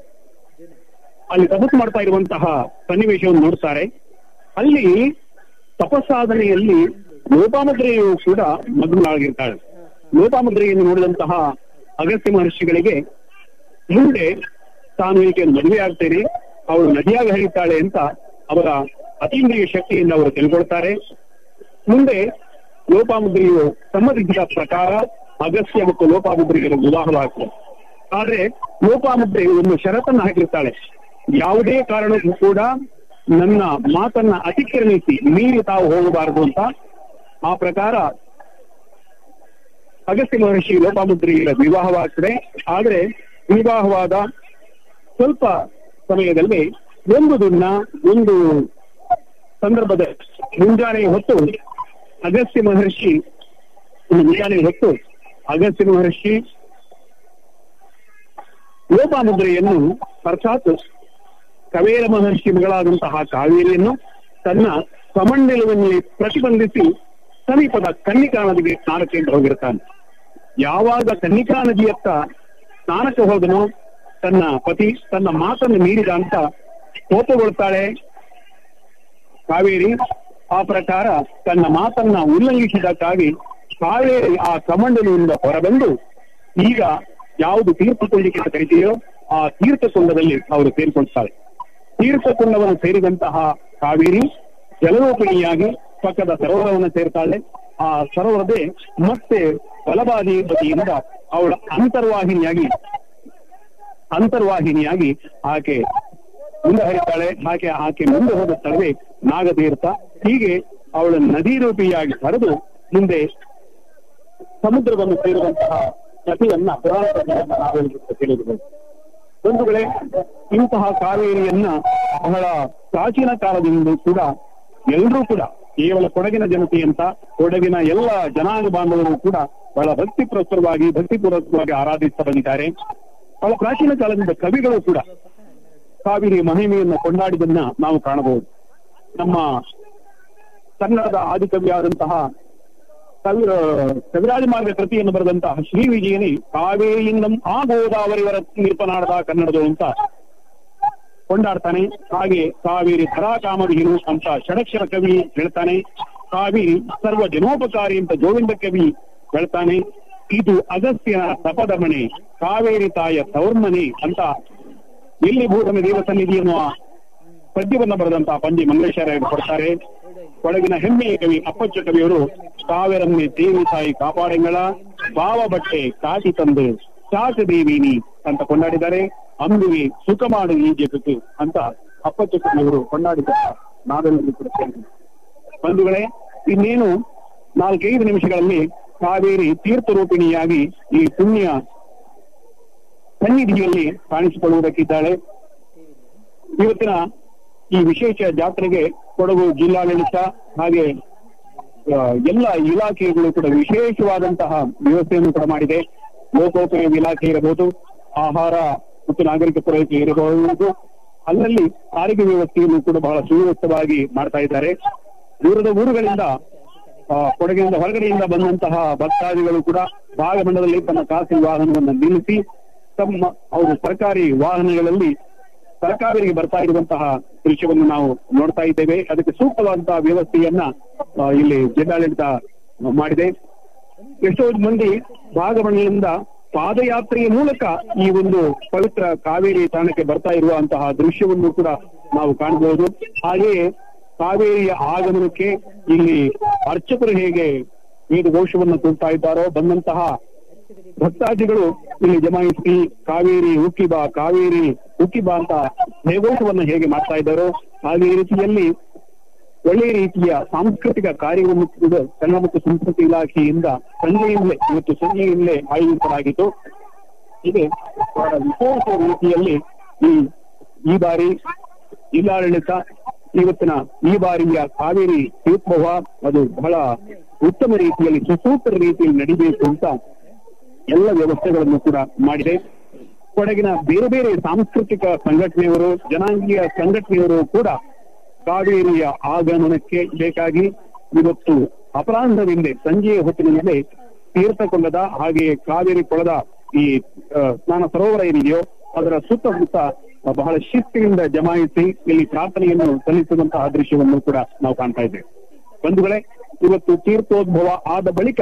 ಅಲ್ಲಿ ತಪಸ್ಸು ಮಾಡ್ತಾ ಇರುವಂತಹ ಸನ್ನಿವೇಶವನ್ನು ನೋಡ್ತಾರೆ ಅಲ್ಲಿ ತಪಸ್ಸಾಧನೆಯಲ್ಲಿ ಲೋಪಾಮುದ್ರೆಯು ಕೂಡ ಮಗ್ನಳಾಗಿರ್ತಾಳೆ ಲೋಪಾಮುದ್ರೆಯನ್ನು ನೋಡಿದಂತಹ ಅಗಸ್ತ್ಯ ಮಹರ್ಷಿಗಳಿಗೆ ಮುಂದೆ ತಾನು ಈಕೆ ಮದುವೆ ಆಗ್ತೇನೆ ಅವಳು ನದಿಯಾಗಿ ಹರಿಯುತ್ತಾಳೆ ಅಂತ ಅವರ ಅತೀಂದ್ರಿಯ ಶಕ್ತಿಯಿಂದ ಅವರು ತಿಳ್ಕೊಳ್ತಾರೆ ಮುಂದೆ ಲೋಪಾಮುದ್ರೆಯು ಸಮ್ಮತಿಸಿದ ಪ್ರಕಾರ ಅಗಸ್ತ್ಯ ಮತ್ತು ಲೋಪಾಮುದ್ರೆಯರು ವಿವಾಹವಾಗ್ತದೆ ಆದ್ರೆ ಲೋಪಾಮುದ್ರೆ ಒಂದು ಷರತ್ತನ್ನ ಹಾಕಿರ್ತಾಳೆ ಯಾವುದೇ ಕಾರಣಕ್ಕೂ ಕೂಡ ನನ್ನ ಮಾತನ್ನ ಅತಿಕ್ರಮಿಸಿ ಮೀರಿ ತಾವು ಹೋಗಬಾರದು ಅಂತ ಆ ಪ್ರಕಾರ ಅಗಸ್ತ್ಯ ಮಹರ್ಷಿ ಲೋಪಾಮುದ್ರೆಯ ವಿವಾಹವಾಗ್ತದೆ ಆದ್ರೆ ವಿವಾಹವಾದ ಸ್ವಲ್ಪ ಸಮಯದಲ್ಲಿ ಒಂದು ದಿನ ಒಂದು ಸಂದರ್ಭದ ಮುಂಜಾನೆ ಹೊತ್ತು ಅಗಸ್ತ್ಯ ಮಹರ್ಷಿ ಒಂದು ಮುಂಜಾನೆ ಹೊತ್ತು ಅಗಸ್ತ್ಯ ಮಹರ್ಷಿ ಲೋಪಾಮುದ್ರೆಯನ್ನು ಅರ್ಥಾತ್ ಕವೇರ ಮಹರ್ಷಿ ಮಗಳಾದಂತಹ ಕಾವೇರಿಯನ್ನು ತನ್ನ ಕಮಂಡಲದಲ್ಲಿ ಪ್ರತಿಬಂಧಿಸಿ ಸಮೀಪದ ಕನ್ನಿಕಾ ನದಿಗೆ ಸ್ನಾನಕ್ಕೆ ಅಂತ ಹೋಗಿರ್ತಾನೆ ಯಾವಾಗ ಕನ್ನಿಕಾ ನದಿಯತ್ತ ಸ್ನಾನಕ್ಕೆ ಹೋದನೋ ತನ್ನ ಪತಿ ತನ್ನ ಮಾತನ್ನು ಮೀರಿದ ಅಂತ ಕೋಪಗೊಳ್ತಾಳೆ ಕಾವೇರಿ ಆ ಪ್ರಕಾರ ತನ್ನ ಮಾತನ್ನ ಉಲ್ಲಂಘಿಸಿದಕ್ಕಾಗಿ ಕಾವೇರಿ ಆ ಕಮಂಡಲಿಯಿಂದ ಹೊರಬಂದು ಈಗ ಯಾವುದು ತೀರ್ಥಕೊಂಡಿಗೆ ಅಂತ ಕರಿತೀಯೋ ಆ ತೀರ್ಥಕೊಂಡದಲ್ಲಿ ಅವರು ಸೇರಿಕೊಳ್ತಾರೆ ತೀರ್ಥಕೊಂಡವನ್ನು ಸೇರಿದಂತಹ ಕಾವೇರಿ ಜಲರೂಪಿಣಿಯಾಗಿ ಪಕ್ಕದ ಸರೋವರವನ್ನು ಸೇರ್ತಾಳೆ ಆ ಸರೋವರದೇ ಮತ್ತೆ ಬಲಬಾದಿ ಬದಿಯಿಂದ ಅವಳ ಅಂತರ್ವಾಹಿನಿಯಾಗಿ ಅಂತರ್ವಾಹಿನಿಯಾಗಿ ಆಕೆ ಮುಂದೆ ಹರಿತಾಳೆ ಆಕೆ ಆಕೆ ಮುಂದೆ ಹೋದ ಸ್ಥಳವೇ ನಾಗತೀರ್ಥ ಹೀಗೆ ಅವಳ ನದಿ ರೂಪಿಯಾಗಿ ಹರಿದು ಮುಂದೆ ಸಮುದ್ರವನ್ನು ಸೇರುವಂತಹ ಕಥೆಯನ್ನ ಪುರಾಣ ಕಥೆಯನ್ನ ನಾವೆಲ್ಲರೂ ತಿಳಿದುಕೊಂಡು ಬಂಧುಗಳೇ ಇಂತಹ ಕಾವೇರಿಯನ್ನ ಬಹಳ ಪ್ರಾಚೀನ ಕಾಲದಿಂದ ಕೂಡ ಎಲ್ಲರೂ ಕೂಡ ಕೇವಲ ಕೊಡಗಿನ ಜನತೆ ಅಂತ ಕೊಡಗಿನ ಎಲ್ಲ ಜನಾಂಗ ಬಾಂಧವರು ಕೂಡ ಬಹಳ ಭಕ್ತಿ ಪ್ರಸ್ತುತವಾಗಿ ಭಕ್ತಿಪೂರ್ವಕವಾಗಿ ಆರಾಧಿಸ್ತಾ ಬಂದಿದ್ದಾರೆ ಬಹಳ ಪ್ರಾಚೀನ ಕಾಲದಿಂದ ಕವಿಗಳು ಕೂಡ ಕಾವೇರಿ ಮಹಿಮೆಯನ್ನು ಕೊಂಡಾಡಿದನ್ನ ನಾವು ಕಾಣಬಹುದು ನಮ್ಮ ಕನ್ನಡದ ಆದಿಕವಿಯಾದಂತಹ ಕವಿ ಕವಿರಾಜ ಮಾರ್ಗ ಕೃತಿಯನ್ನು ಬರೆದಂತಹ ಶ್ರೀ ವಿಜಯನಿ ಕಾವೇರಿಯಿಂದಂ ಆ ಗೋದಾವರಿವರ ನಿರ್ಪನಾಡದ ಕನ್ನಡದು ಅಂತ ಕೊಂಡಾಡ್ತಾನೆ ಹಾಗೆ ಕಾವೇರಿ ಧರಾಕಾಮವಿಹಿನು ಅಂತ ಷಡಕ್ಷರ ಕವಿ ಹೇಳ್ತಾನೆ ಕಾವೇರಿ ಸರ್ವ ಜನೋಪಕಾರಿ ಅಂತ ಗೋವಿಂದ ಕವಿ ಹೇಳ್ತಾನೆ ಇದು ಅಗಸ್ತ್ಯನ ತಪದ ಮನೆ ಕಾವೇರಿ ತಾಯ ತೌರ್ಮನೆ ಅಂತ ಎಲ್ಲಿ ಭೂತನ ದೇವ ಸನ್ನಿಧಿ ಎನ್ನುವ ಪದ್ಯವನ್ನ ಬರೆದಂತಹ ಪಂಜಿ ಮಂಗಳೇಶ್ವರ ಕೊಡ್ತಾರೆ ಕೊಡಗಿನ ಹೆಮ್ಮೆಯ ಕವಿ ಅಪ್ಪಚ್ಚ ಕವಿಯವರು ಕಾವೇರಮ್ಮೆ ದೇವಿ ತಾಯಿ ಕಾಪಾಡೆಂಗಳ ಬಾವ ಬಟ್ಟೆ ಕಾಟಿ ತಂದು ಚಾಚ ದೇವಿನಿ ಅಂತ ಕೊಂಡಾಡಿದ್ದಾರೆ ಅಂಬುವೆ ಸುಖ ಮಾಡು ಈ ಜಗತ್ತು ಅಂತ ಅಪ್ಪಚ್ಚ ಕವಿಯವರು ಕೊಂಡಾಡಿದ್ದಾರೆ ನಾವೆಲ್ಲರೂ ಕೂಡ ಸೇರಿದ್ದೀವಿ. ಬಂಧುಗಳೇ ಇನ್ನೇನು ನಾಲ್ಕೈದು ನಿಮಿಷಗಳಲ್ಲಿ ಕಾವೇರಿ ತೀರ್ಥರೂಪಿಣಿಯಾಗಿ ಈ ಪುಣ್ಯ ಸನ್ನಿಧಿಯಲ್ಲಿ ಕಾಣಿಸಿಕೊಳ್ಳುವುದಕ್ಕಿದ್ದಾಳೆ ಇವತ್ತಿನ ಈ ವಿಶೇಷ ಜಾತ್ರೆಗೆ ಕೊಡಗು ಜಿಲ್ಲಾಡಳಿತ ಹಾಗೆ ಆ, ಎಲ್ಲ ಇಲಾಖೆಗಳು ಕೂಡ ವಿಶೇಷವಾದಂತಹ ವ್ಯವಸ್ಥೆಯನ್ನು ಕೂಡ ಮಾಡಿದೆ ಲೋಕೋಪಯೋಗಿ ಇಲಾಖೆ ಇರಬಹುದು ಆಹಾರ ಮತ್ತು ನಾಗರಿಕ ಪೂರೈಕೆ ಇರಬಹುದು ಅಲ್ಲಲ್ಲಿ ಸಾರಿಗೆ ವ್ಯವಸ್ಥೆಯನ್ನು ಕೂಡ ಬಹಳ ಸುವ್ಯವಸ್ಥವಾಗಿ ಮಾಡ್ತಾ ಇದ್ದಾರೆ ದೂರದ ಊರುಗಳಿಂದ ಆ, ಕೊಡಗಿನಿಂದ ಹೊರಗಡೆಯಿಂದ ಬಂದಂತಹ ಭಕ್ತಾದಿಗಳು ಕೂಡ ಭಾಗಮಂಡಲದಲ್ಲಿ ತಮ್ಮ ಖಾಸಗಿ ವಾಹನವನ್ನು ನಿಲ್ಲಿಸಿ ತಮ್ಮ ಅವರು ಸರ್ಕಾರಿ ವಾಹನಗಳಲ್ಲಿ ಸರ್ಕಾರಿಗೆ ಬರ್ತಾ ಇರುವಂತಹ ದೃಶ್ಯವನ್ನು ನಾವು ನೋಡ್ತಾ ಇದ್ದೇವೆ ಅದಕ್ಕೆ ಸೂಕ್ತವಾದಂತಹ ವ್ಯವಸ್ಥೆಯನ್ನ ಆ, ಇಲ್ಲಿ ಜಿಲ್ಲಾಡಳಿತ ಮಾಡಿದೆ ಎಷ್ಟೋ ಮಂದಿ ಭಾಗಮಂಡಲದಿಂದ ಪಾದಯಾತ್ರೆಯ ಮೂಲಕ ಈ ಒಂದು ಪವಿತ್ರ ಕಾವೇರಿ ತಾಣಕ್ಕೆ ಬರ್ತಾ ಇರುವಂತಹ ದೃಶ್ಯವನ್ನು ಕೂಡ ನಾವು ಕಾಣಬಹುದು ಹಾಗೆಯೇ ಕಾವೇರಿಯ ಆಗಮನಕ್ಕೆ ಇಲ್ಲಿ ಅರ್ಚಕರು ಹೇಗೆ ವೇದಘೋಷವನ್ನು ಕೂಗ್ತಾ ಇದ್ದಾರೋ ಬಂದಂತಹ ಭಕ್ತಾದಿಗಳು ಇಲ್ಲಿ ಜಮಾಯಿಸಿ ಕಾವೇರಿ ಉಕ್ಕಿಬಾ ಕಾವೇರಿ ಉಕ್ಕಿಬಾ ಅಂತ ವೇದಘೋಷವನ್ನು ಹೇಗೆ ಮಾಡ್ತಾ ಇದ್ದಾರೋ ಹಾಗೆ ಈ ರೀತಿಯಲ್ಲಿ ಒಳ್ಳೆಯ ರೀತಿಯ ಸಾಂಸ್ಕೃತಿಕ ಕಾರ್ಯವನ್ನು ಕೂಡ ಕನ್ನಡ ಮತ್ತು ಸಂಸ್ಕೃತಿ ಇಲಾಖೆಯಿಂದ ಸಂಜೆಯಿಂದಲೇ ಇವತ್ತು ಸಂಜೆಯಿಂದಲೇ ಆಯೋಜಿಸಲಾಗಿತ್ತು ಇದೆ ಬಹಳ ವಿಶೇಷ ರೀತಿಯಲ್ಲಿ ಈ ಈ ಬಾರಿ ಜಿಲ್ಲಾಡಳಿತ ಇವತ್ತಿನ ಈ ಬಾರಿಯ ಕಾವೇರಿ ತೀರ್ಥೋತ್ಸವ ಅದು ಬಹಳ ಉತ್ತಮ ರೀತಿಯಲ್ಲಿ ಸುಸೂತ್ರ ರೀತಿಯಲ್ಲಿ ನಡಿಬೇಕು ಅಂತ ಎಲ್ಲ ವ್ಯವಸ್ಥೆಗಳನ್ನು ಕೂಡ ಮಾಡಿದೆ ಕೊಡಗಿನ ಬೇರೆ ಬೇರೆ ಸಾಂಸ್ಕೃತಿಕ ಸಂಘಟನೆಯವರು ಜನಾಂಗೀಯ ಸಂಘಟನೆಯವರು ಕೂಡ ಕಾವೇರಿಯ ಆಗಮನಕ್ಕೆ ಬೇಕಾಗಿ ಇವತ್ತು ಅಪರಾಹ್ನದಿಂದೆ ಸಂಜೆಯ ಹೊತ್ತಿನಿಂದಲೇ ತೀರ್ಥಕೊಂಡದ ಹಾಗೆ ಕಾವೇರಿ ಕೊಳದ ಈ ಆ, ಸ್ನಾನ ಸರೋವರ ಏನಿದೆಯೋ ಅದರ ಸುತ್ತಮುತ್ತ ಬಹಳ ಶಿಸ್ತಿನಿಂದ ಜಮಾಯಿಸಿ ಇಲ್ಲಿ ಪ್ರಾರ್ಥನೆಯನ್ನು ಸಲ್ಲಿಸುವಂತಹ ದೃಶ್ಯವನ್ನು ಕೂಡ ನಾವು ಕಾಣ್ತಾ ಇದ್ದೇವೆ ಬಂಧುಗಳೇ ಇವತ್ತು ತೀರ್ಥೋದ್ಭವ ಆದ ಬಳಿಕ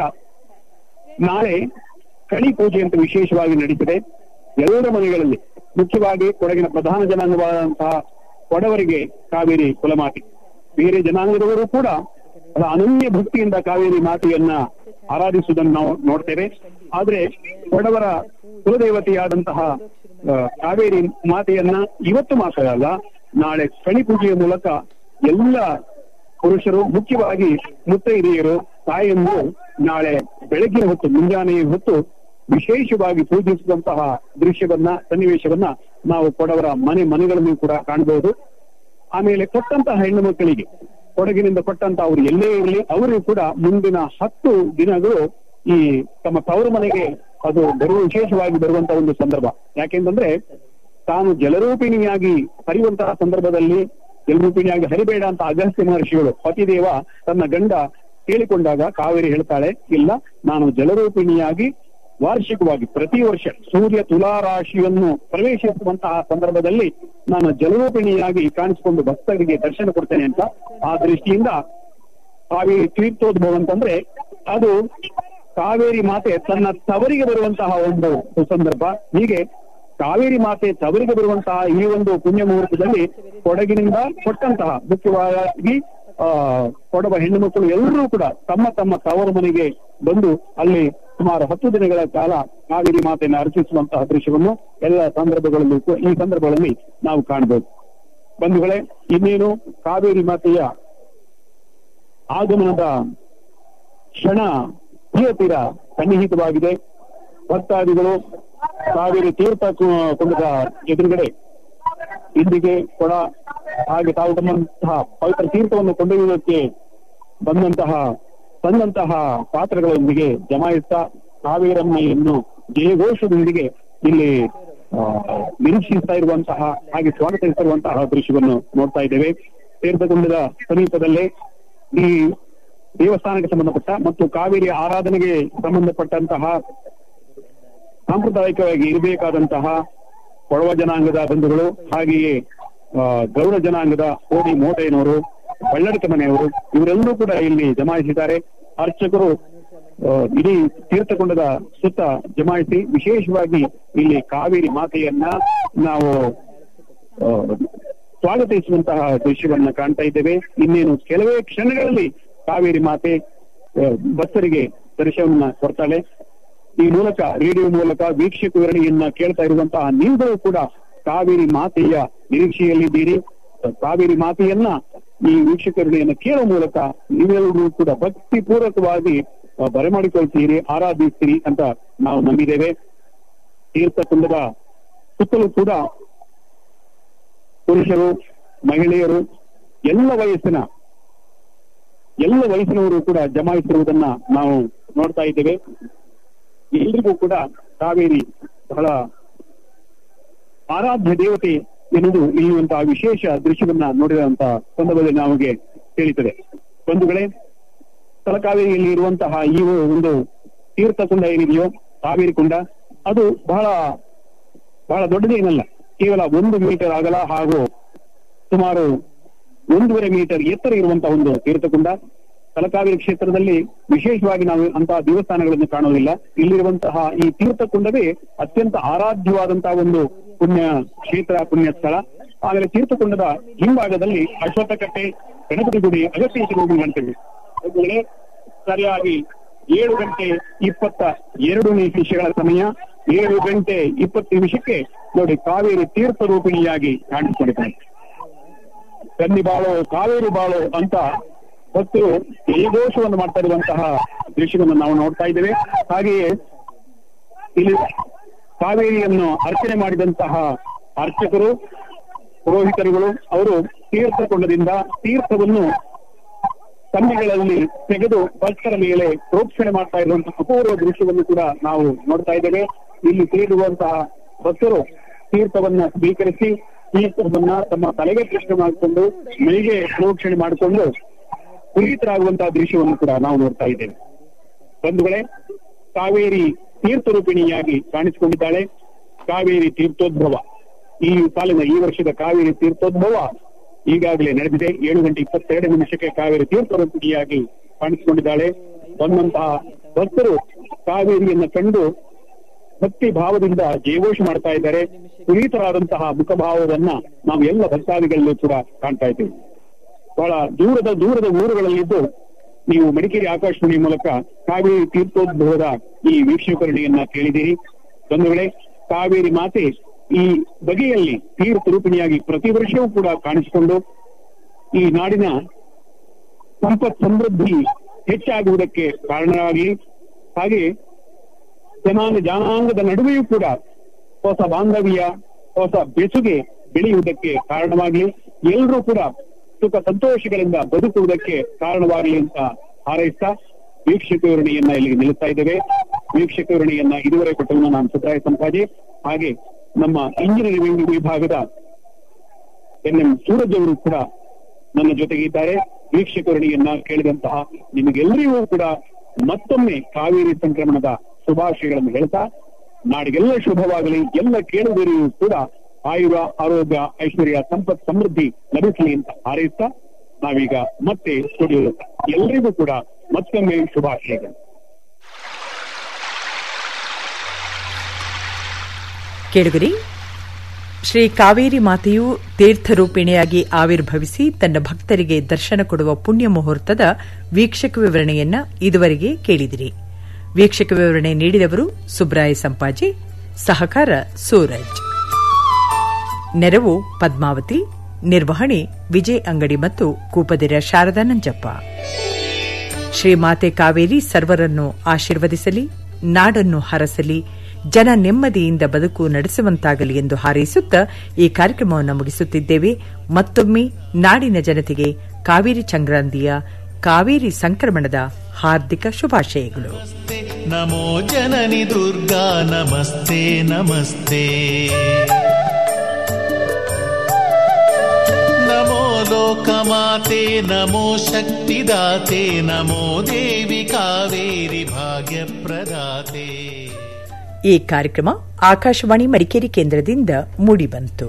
ನಾಳೆ ಕಣಿ ಪೂಜೆ ಅಂತ ವಿಶೇಷವಾಗಿ ನಡೀತಿದೆ ಎಲ್ಲರ ಮನೆಗಳಲ್ಲಿ ಮುಖ್ಯವಾಗಿ ಕೊಡಗಿನ ಪ್ರಧಾನ ಜನಾಂಗವಾದಂತಹ ಕೊಡವರಿಗೆ ಕಾವೇರಿ ಕುಲಮಾತಿ ಬೇರೆ ಜನಾಂಗದವರು ಕೂಡ ಬಹಳ ಅನನ್ಯ ಭಕ್ತಿಯಿಂದ ಕಾವೇರಿ ಮಾತೆಯನ್ನ ಆರಾಧಿಸುವುದನ್ನು ನಾವು ನೋಡ್ತೇವೆ ಆದ್ರೆ ಕೊಡವರ ಕುಲದೇವತೆಯಾದಂತಹ ಆ, ಕಾವೇರಿ ಮಾತೆಯನ್ನ ಇವತ್ತು ಮಾತ್ರ ಅಲ್ಲ ನಾಳೆ ಕಣಿ ಪೂಜೆಯ ಮೂಲಕ ಎಲ್ಲ ಪುರುಷರು ಮುಖ್ಯವಾಗಿ ಮುತ್ತೈದೆಯರು ತಾಯಿಯನ್ನು ನಾಳೆ ಬೆಳಗಿನ ಹೊತ್ತು ಮುಂಜಾನೆ ಹೊತ್ತು ವಿಶೇಷವಾಗಿ ಪೂಜಿಸುವಂತಹ ದೃಶ್ಯವನ್ನ ಸನ್ನಿವೇಶವನ್ನ ನಾವು ಕೊಡವರ ಮನೆ ಮನೆಗಳನ್ನು ಕೂಡ ಕಾಣಬಹುದು ಆಮೇಲೆ ಕೊಟ್ಟಂತಹ ಹೆಣ್ಣು ಮಕ್ಕಳಿಗೆ ಕೊಡಗಿನಿಂದ ಕೊಟ್ಟಂತ ಅವರು ಎಲ್ಲೇ ಇರಲಿ ಅವರು ಕೂಡ ಮುಂದಿನ ಹತ್ತು ದಿನಗಳು ಈ ತಮ್ಮ ತವರು ಮನೆಗೆ ಅದು ಬರುವ ವಿಶೇಷವಾಗಿ ಬರುವಂತಹ ಒಂದು ಸಂದರ್ಭ ಯಾಕೆಂತಂದ್ರೆ ತಾನು ಜಲರೂಪಿಣಿಯಾಗಿ ಹರಿಯುವಂತಹ ಸಂದರ್ಭದಲ್ಲಿ ಜಲರೂಪಿಣಿಯಾಗಿ ಹರಿಬೇಡ ಅಂತ ಅಗಸ್ತ್ಯ ಮಹರ್ಷಿಗಳು ಪತಿದೇವ ತನ್ನ ಗಂಡ ಕೇಳಿಕೊಂಡಾಗ ಕಾವೇರಿ ಹೇಳ್ತಾಳೆ ಇಲ್ಲ ನಾನು ಜಲರೂಪಿಣಿಯಾಗಿ ವಾರ್ಷಿಕವಾಗಿ ಪ್ರತಿ ವರ್ಷ ಸೂರ್ಯ ತುಲಾ ರಾಶಿಯನ್ನು ಪ್ರವೇಶಿಸುವಂತಹ ಸಂದರ್ಭದಲ್ಲಿ ನಾನು ಜಲರೂಪಿಣಿಯಾಗಿ ಕಾಣಿಸಿಕೊಂಡು ಭಕ್ತರಿಗೆ ದರ್ಶನ ಕೊಡ್ತೇನೆ ಅಂತ ಆ ದೃಷ್ಟಿಯಿಂದ ಕಾವೇರಿ ತೀರ್ಥೋದ್ಭವ ಅಂತಂದ್ರೆ ಅದು ಕಾವೇರಿ ಮಾತೆ ತನ್ನ ತವರಿಗೆ ಬರುವಂತಹ ಒಂದು ಸಂದರ್ಭ ಹೀಗೆ ಕಾವೇರಿ ಮಾತೆ ತವರಿಗೆ ಬರುವಂತಹ ಈ ಒಂದು ಪುಣ್ಯ ಮುಹೂರ್ತದಲ್ಲಿ ಕೊಡಗಿನಿಂದ ಕೊಟ್ಟಂತಹ ಮುಖ್ಯವಾಗಿ ಆ ಕೊಡವ ಹೆಣ್ಣು ಮಕ್ಕಳು ಎಲ್ಲರೂ ಕೂಡ ತಮ್ಮ ತಮ್ಮ ತವರು ಮನೆಗೆ ಬಂದು ಅಲ್ಲಿ ಸುಮಾರು ಹತ್ತು ದಿನಗಳ ಕಾಲ ಕಾವೇರಿ ಮಾತೆಯನ್ನು ಅರ್ಚಿಸುವಂತಹ ದೃಶ್ಯವನ್ನು ಎಲ್ಲ ಸಂದರ್ಭಗಳಲ್ಲೂ ಕೂ- ಈ ಸಂದರ್ಭಗಳಲ್ಲಿ ನಾವು ಕಾಣಬಹುದು ಬಂಧುಗಳೇ ಇನ್ನೇನು ಕಾವೇರಿ ಮಾತೆಯ ಆಗಮನದ ಕ್ಷಣ ತೀರ ಸನ್ನಿಹಿತವಾಗಿದೆ ಭಕ್ತಾದಿಗಳು ಕಾವೇರಿ ತೀರ್ಥ ಕು- ಕುಂಡದ ಎದುರುಗಡೆ ಇಂದಿಗೆ ಕೊಡ ಹಾಗೆ ತಾವು ತಮ್ಮಂತಹ ಪವಿತ್ರ ತೀರ್ಥವನ್ನು ಕೊಂಡೊಯ್ಯುವುದಕ್ಕೆ ಬಂದಂತಹ ತಂದಂತಹ ಪಾತ್ರಗಳೊಂದಿಗೆ ಜಮಾಯಿಸ್ತಾ ಕಾವೇರಮ್ಮಯನ್ನು ಜಯಘೋಷದೊಂದಿಗೆ ಇಲ್ಲಿ ಆ, ನಿರೀಕ್ಷಿಸ್ತಾ ಇರುವಂತಹ ಹಾಗೆ ಸ್ವಾಗತಿಸ್ತಿರುವಂತಹ ದೃಶ್ಯವನ್ನು ನೋಡ್ತಾ ಇದ್ದೇವೆ ತೀರ್ಥಗುಂಡದ ಸಮೀಪದಲ್ಲೇ ಈ ದೇವಸ್ಥಾನಕ್ಕೆ ಸಂಬಂಧಪಟ್ಟ ಮತ್ತು ಕಾವೇರಿ ಆರಾಧನೆಗೆ ಸಂಬಂಧಪಟ್ಟಂತಹ ಸಾಂಪ್ರದಾಯಿಕವಾಗಿ ಇರಬೇಕಾದಂತಹ ಕೊಡವ ಜನಾಂಗದ ಬಂಧುಗಳು ಹಾಗೆಯೇ ಆ, ಗೌಡ ಜನಾಂಗದ ಕೋಡಿ ಮೋಟಯ್ಯನವರು ಬಳ್ಳಡಿಕೆ ಮನೆಯವರು ಇವರೆಲ್ಲರೂ ಕೂಡ ಇಲ್ಲಿ ಜಮಾಯಿಸಿದ್ದಾರೆ ಅರ್ಚಕರು ಆ, ಇಡೀ ತೀರ್ಥಕೊಂಡದ ಸುತ್ತ ಜಮಾಯಿಸಿ ವಿಶೇಷವಾಗಿ ಇಲ್ಲಿ ಕಾವೇರಿ ಮಾತೆಯನ್ನ ನಾವು ಆ, ಸ್ವಾಗತಿಸುವಂತಹ ದೃಶ್ಯವನ್ನ ಕಾಣ್ತಾ ಇದ್ದೇವೆ ಇನ್ನೇನು ಕೆಲವೇ ಕ್ಷಣಗಳಲ್ಲಿ ಕಾವೇರಿ ಮಾತೆ ಆ, ಭಕ್ತರಿಗೆ ದರ್ಶನವನ್ನ ಕೊಡ್ತಾಳೆ ಈ ಮೂಲಕ ರೇಡಿಯೋ ಮೂಲಕ ವೀಕ್ಷಕ ವಿವರಣೆಯನ್ನ ಕೇಳ್ತಾ ಇರುವಂತಹ ನೀವುಗಳು ಕೂಡ ಕಾವೇರಿ ಮಾತೆಯ ನಿರೀಕ್ಷೆಯಲ್ಲಿದ್ದೀರಿ ಕಾವೇರಿ ಮಾತೆಯನ್ನ ಈ ವೀಕ್ಷಕ ವಿವರಣೆಯನ್ನ ಕೇಳುವ ಮೂಲಕ ನೀವೆಲ್ಲರೂ ಕೂಡ ಭಕ್ತಿ ಪೂರ್ವಕವಾಗಿ ಆ, ಬರಮಾಡಿಕೊಳ್ತೀರಿ ಆರಾಧಿಸ್ತೀರಿ ಅಂತ ನಾವು ನಂಬಿದ್ದೇವೆ ತೀರ್ಥಕುಂಡದ ಸುತ್ತಲೂ ಕೂಡ ಪುರುಷರು ಮಹಿಳೆಯರು ಎಲ್ಲ ವಯಸ್ಸಿನ ಎಲ್ಲ ವಯಸ್ಸಿನವರು ಕೂಡ ಜಮಾಯಿಸಿರುವುದನ್ನ ನಾವು ನೋಡ್ತಾ ಇದ್ದೇವೆ ಎಲ್ರಿಗೂ ಕೂಡ ಕಾವೇರಿ ಬಹಳ ಆರಾಧ್ಯ ದೇವತೆ ಎನ್ನುವುದು ಇಲ್ಲಿರುವಂತಹ ವಿಶೇಷ ದೃಶ್ಯವನ್ನ ನೋಡಿದಂತಹ ಸಂದರ್ಭದಲ್ಲಿ ನಮಗೆ ತಿಳಿಯುತ್ತದೆ ಬಂಧುಗಳೇ ತಲಕಾವೇರಿಯಲ್ಲಿ ಇರುವಂತಹ ಈ ಒಂದು ತೀರ್ಥಕುಂಡ ಏನಿದೆಯೋ ಕಾವೇರಿ ಕುಂಡ ಅದು ಬಹಳ ಬಹಳ ದೊಡ್ಡದೇನಲ್ಲ ಕೇವಲ ಒಂದು ಮೀಟರ್ ಅಗಲ ಹಾಗೂ ಸುಮಾರು ಒಂದೂವರೆ ಮೀಟರ್ ಎತ್ತರ ಇರುವಂತಹ ಒಂದು ತೀರ್ಥಕುಂಡ ತಲಕಾವೇರಿ ಕ್ಷೇತ್ರದಲ್ಲಿ ವಿಶೇಷವಾಗಿ ನಾವು ಅಂತಹ ದೇವಸ್ಥಾನಗಳನ್ನು ಕಾಣುವುದಿಲ್ಲ ಇಲ್ಲಿರುವಂತಹ ಈ ತೀರ್ಥಕುಂಡವೇ ಅತ್ಯಂತ ಆರಾಧ್ಯವಾದಂತಹ ಒಂದು ಪುಣ್ಯ ಕ್ಷೇತ್ರ ಪುಣ್ಯ ಸ್ಥಳ ಆಮೇಲೆ ತೀರ್ಥಕುಂಡದ ಹಿಂಭಾಗದಲ್ಲಿ ಅಶ್ವತ್ಥಕಟ್ಟೆ ಗಣಪತಿ ಗುಡಿ ಅಗತ್ಯ ಗುಡಿ ಕಾಣ್ತೇವೆ ಅವುಗಳೇ ಸರಿಯಾಗಿ ಏಳು ಗಂಟೆ ಇಪ್ಪತ್ತ ಎರಡು ನಿಮಿಷಗಳ ಸಮಯ ಏಳು ಗಂಟೆ ಇಪ್ಪತ್ತು ನಿಮಿಷಕ್ಕೆ ನೋಡಿ ಕಾವೇರಿ ತೀರ್ಥ ರೂಪಿಣಿಯಾಗಿ ಕಾಣಿಸಿಕೊಂಡಿದ್ದಾರೆ ಕನ್ನಿ ಬಾಳೋ ಕಾವೇರಿ ಬಾಳೋ ಅಂತ ಭಕ್ತರು ಜಯಘೋಷವನ್ನು ಮಾಡ್ತಾ ಇರುವಂತಹ ದೃಶ್ಯವನ್ನು ನಾವು ನೋಡ್ತಾ ಇದ್ದೇವೆ ಹಾಗೆಯೇ ಇಲ್ಲಿ ಕಾವೇರಿಯನ್ನು ಅರ್ಚನೆ ಮಾಡಿದಂತಹ ಅರ್ಚಕರು ಪುರೋಹಿತರುಗಳು ಅವರು ತೀರ್ಥಕೊಂಡದಿಂದ ತೀರ್ಥವನ್ನು ಕನ್ನಿಗಳಲ್ಲಿ ತೆಗೆದು ಭಕ್ತರ ಮೇಲೆ ಪ್ರೋಕ್ಷಣೆ ಮಾಡ್ತಾ ಇರುವಂತಹ ಅಪೂರ್ವ ದೃಶ್ಯವನ್ನು ಕೂಡ ನಾವು ನೋಡ್ತಾ ಇದ್ದೇವೆ ಇಲ್ಲಿ ಸೇರುವಂತಹ ಭಕ್ತರು ತೀರ್ಥವನ್ನ ಸ್ವೀಕರಿಸಿ ತೀರ್ಥವನ್ನ ತಮ್ಮ ತಲೆಗೆ ಕೃಷ್ಣ ಮಾಡಿಕೊಂಡು ಮೈಗೆ ಪ್ರೋಕ್ಷಣೆ ಮಾಡಿಕೊಂಡು ಪುನೀತರಾಗುವಂತಹ ದೃಶ್ಯವನ್ನು ಕೂಡ ನಾವು ನೋಡ್ತಾ ಇದ್ದೇವೆ ಬಂಧುಗಳೇ ಕಾವೇರಿ ತೀರ್ಥರೂಪಿಣಿಯಾಗಿ ಕಾಣಿಸಿಕೊಂಡಿದ್ದಾಳೆ ಕಾವೇರಿ ತೀರ್ಥೋದ್ಭವ ಈ ಸಾಲಿನ ಈ ವರ್ಷದ ಕಾವೇರಿ ತೀರ್ಥೋದ್ಭವ ಈಗಾಗಲೇ ನಡೆದಿದೆ ಏಳು ಗಂಟೆ ಇಪ್ಪತ್ತೆರಡು ನಿಮಿಷಕ್ಕೆ ಕಾವೇರಿ ತೀರ್ಥರೂಪಿಣಿಯಾಗಿ ಕಾಣಿಸಿಕೊಂಡಿದ್ದಾಳೆ ಬಂದಂತಹ ಭಕ್ತರು ಕಾವೇರಿಯನ್ನ ಕಂಡು ಭಕ್ತಿ ಭಾವದಿಂದ ಜಯಘೋಷ ಮಾಡ್ತಾ ಇದ್ದಾರೆ ಪುನೀತರಾದಂತಹ ಮುಖಭಾವವನ್ನ ನಾವು ಎಲ್ಲ ಭಕ್ತಾದಿಗಳಲ್ಲೂ ಕೂಡ ಕಾಣ್ತಾ ಇದ್ದೇವೆ ಬಹಳ ದೂರದ ದೂರದ ಊರುಗಳಲ್ಲಿದ್ದು ನೀವು ಮಡಿಕೇರಿ ಆಕಾಶವಾಣಿ ಮೂಲಕ ಕಾವೇರಿ ತೀರ್ಥೋದ್ಭವದ ಈ ವೀಕ್ಷಕರಣಿಯನ್ನ ಕೇಳಿದಿರಿ ಬಂಧುಗಳೇ ಕಾವೇರಿ ಮಾತೆ ಈ ಬಗೆಯಲ್ಲಿ ತೀರ್ಥ ರೂಪಿಣಿಯಾಗಿ ಪ್ರತಿ ವರ್ಷವೂ ಕೂಡ ಕಾಣಿಸಿಕೊಂಡು ಈ ನಾಡಿನ ಸಂಪತ್ ಸಮೃದ್ಧಿ ಹೆಚ್ಚಾಗುವುದಕ್ಕೆ ಕಾರಣರಾಗಲಿ ಹಾಗೆ ಜನಾಂಗ ಜನಾಂಗದ ನಡುವೆಯೂ ಕೂಡ ಹೊಸ ಬಾಂಧವ್ಯ ಹೊಸ ಬೆಸುಗೆ ಬೆಳೆಯುವುದಕ್ಕೆ ಕಾರಣವಾಗಲಿ ಎಲ್ಲರೂ ಕೂಡ ಸುಖ ಸಂತೋಷಗಳಿಂದ ಬದುಕುವುದಕ್ಕೆ ಕಾರಣವಾಗಲಿ ಅಂತ ಹಾರೈಸ್ತಾ ವೀಕ್ಷಕ ವಿವರಣೆಯನ್ನ ಇಲ್ಲಿಗೆ ನಿಲ್ಲಿಸ್ತಾ ಇದ್ದೇವೆ ವೀಕ್ಷಕ ವಿವರಣೆಯನ್ನ ಇದುವರೆ ಕೊಟ್ಟವನು ನಾನು ಸುಬ್ರಾಯ ಸಂಪಾಜಿ ಹಾಗೆ ನಮ್ಮ ಇಂಜಿನಿಯರಿಂಗ್ ವಿಭಾಗದ ಎನ್ ಎಂ ಸೂರಜ್ ಅವರು ಕೂಡ ನನ್ನ ಜೊತೆಗೆ ಇದ್ದಾರೆ ವೀಕ್ಷಕ ವಿವರಣೆಯನ್ನ ಕೇಳಿದಂತಹ ನಿಮಗೆಲ್ಲರಿಗೂ ಕೂಡ ಮತ್ತೊಮ್ಮೆ ಕಾವೇರಿ ಸಂಕ್ರಮಣದ ಶುಭಾಶಯಗಳನ್ನು ಹೇಳ್ತಾ ನಾಡಿಗೆಲ್ಲ ಶುಭವಾಗಲಿ ಎಲ್ಲ ಕೇಳುಗರಿಗೂ ಕೂಡ ಆಯುರ ಆರೋಗ್ಯ ಐಶ್ವರ್ಯ ಸಂಪತ್ ಸಮೃದ್ಧಿ ಲಭಿಸಲಿ ಅಂತ ಹಾರೈಸ್ತಾ ನಾವೀಗ ಮತ್ತೆ ಸ್ಟುಡಿಯೋ ಎಲ್ಲರಿಗೂ ಕೂಡ ಮತ್ತೊಮ್ಮೆ ಶುಭಾಶಯಗಳು ಕೇಳುಗರಿ ಶ್ರೀ ಕಾವೇರಿ ಮಾತೆಯು ತೀರ್ಥರೂಪಿಣಿಯಾಗಿ ಆವಿರ್ಭವಿಸಿ ತನ್ನ ಭಕ್ತರಿಗೆ ದರ್ಶನ ಕೊಡುವ ಪುಣ್ಯ ಮುಹೂರ್ತದ ವೀಕ್ಷಕ ವಿವರಣೆಯನ್ನ ಇದುವರೆಗೆ ಕೇಳಿದಿರಿ ವೀಕ್ಷಕ ವಿವರಣೆ ನೀಡಿದವರು ಸುಬ್ರಾಯ ಸಂಪಾಜಿ ಸಹಕಾರ ಸೂರಜ್ ನೆರವು ಪದ್ಮಾವತಿ ನಿರ್ವಹಣೆ ವಿಜಯ್ ಅಂಗಡಿ ಮತ್ತು ಕೂಪದಿರ ಶಾರದಾ ನಂಜಪ್ಪ ಶ್ರೀಮಾತೆ ಕಾವೇರಿ ಸರ್ವರನ್ನು ಆಶೀರ್ವದಿಸಲಿ ನಾಡನ್ನು ಹರಸಲಿ ಜನ ನೆಮ್ಮದಿಯಿಂದ ಬದುಕು ನಡೆಸುವಂತಾಗಲಿ ಎಂದು ಹಾರೈಸುತ್ತಾ ಈ ಕಾರ್ಯಕ್ರಮವನ್ನು ಮುಗಿಸುತ್ತಿದ್ದೇವೆ ಮತ್ತೊಮ್ಮೆ ನಾಡಿನ ಜನತೆಗೆ ಕಾವೇರಿ ಸಂಕ್ರಾಂತಿಯ ಕಾವೇರಿ ಸಂಕ್ರಮಣದ ಹಾರ್ದಿಕ ಶುಭಾಶಯಗಳು ನಮೋ ಜನನಿ ದುರ್ಗಾ ನಮಸ್ತೆ ನಮಸ್ತೆ ನಮೋ ಲೋಕಮಾತೆ ನಮೋ ಶಕ್ತಿದಾತೆ ನಮೋ ದೇವಿ ಕಾವೇರಿ ಭಾಗ್ಯಪ್ರದಾತೆ ಈ ಕಾರ್ಯಕ್ರಮ ಆಕಾಶವಾಣಿ ಮಡಿಕೇರಿ ಕೇಂದ್ರದಿಂದ ಮೂಡಿಬಂತು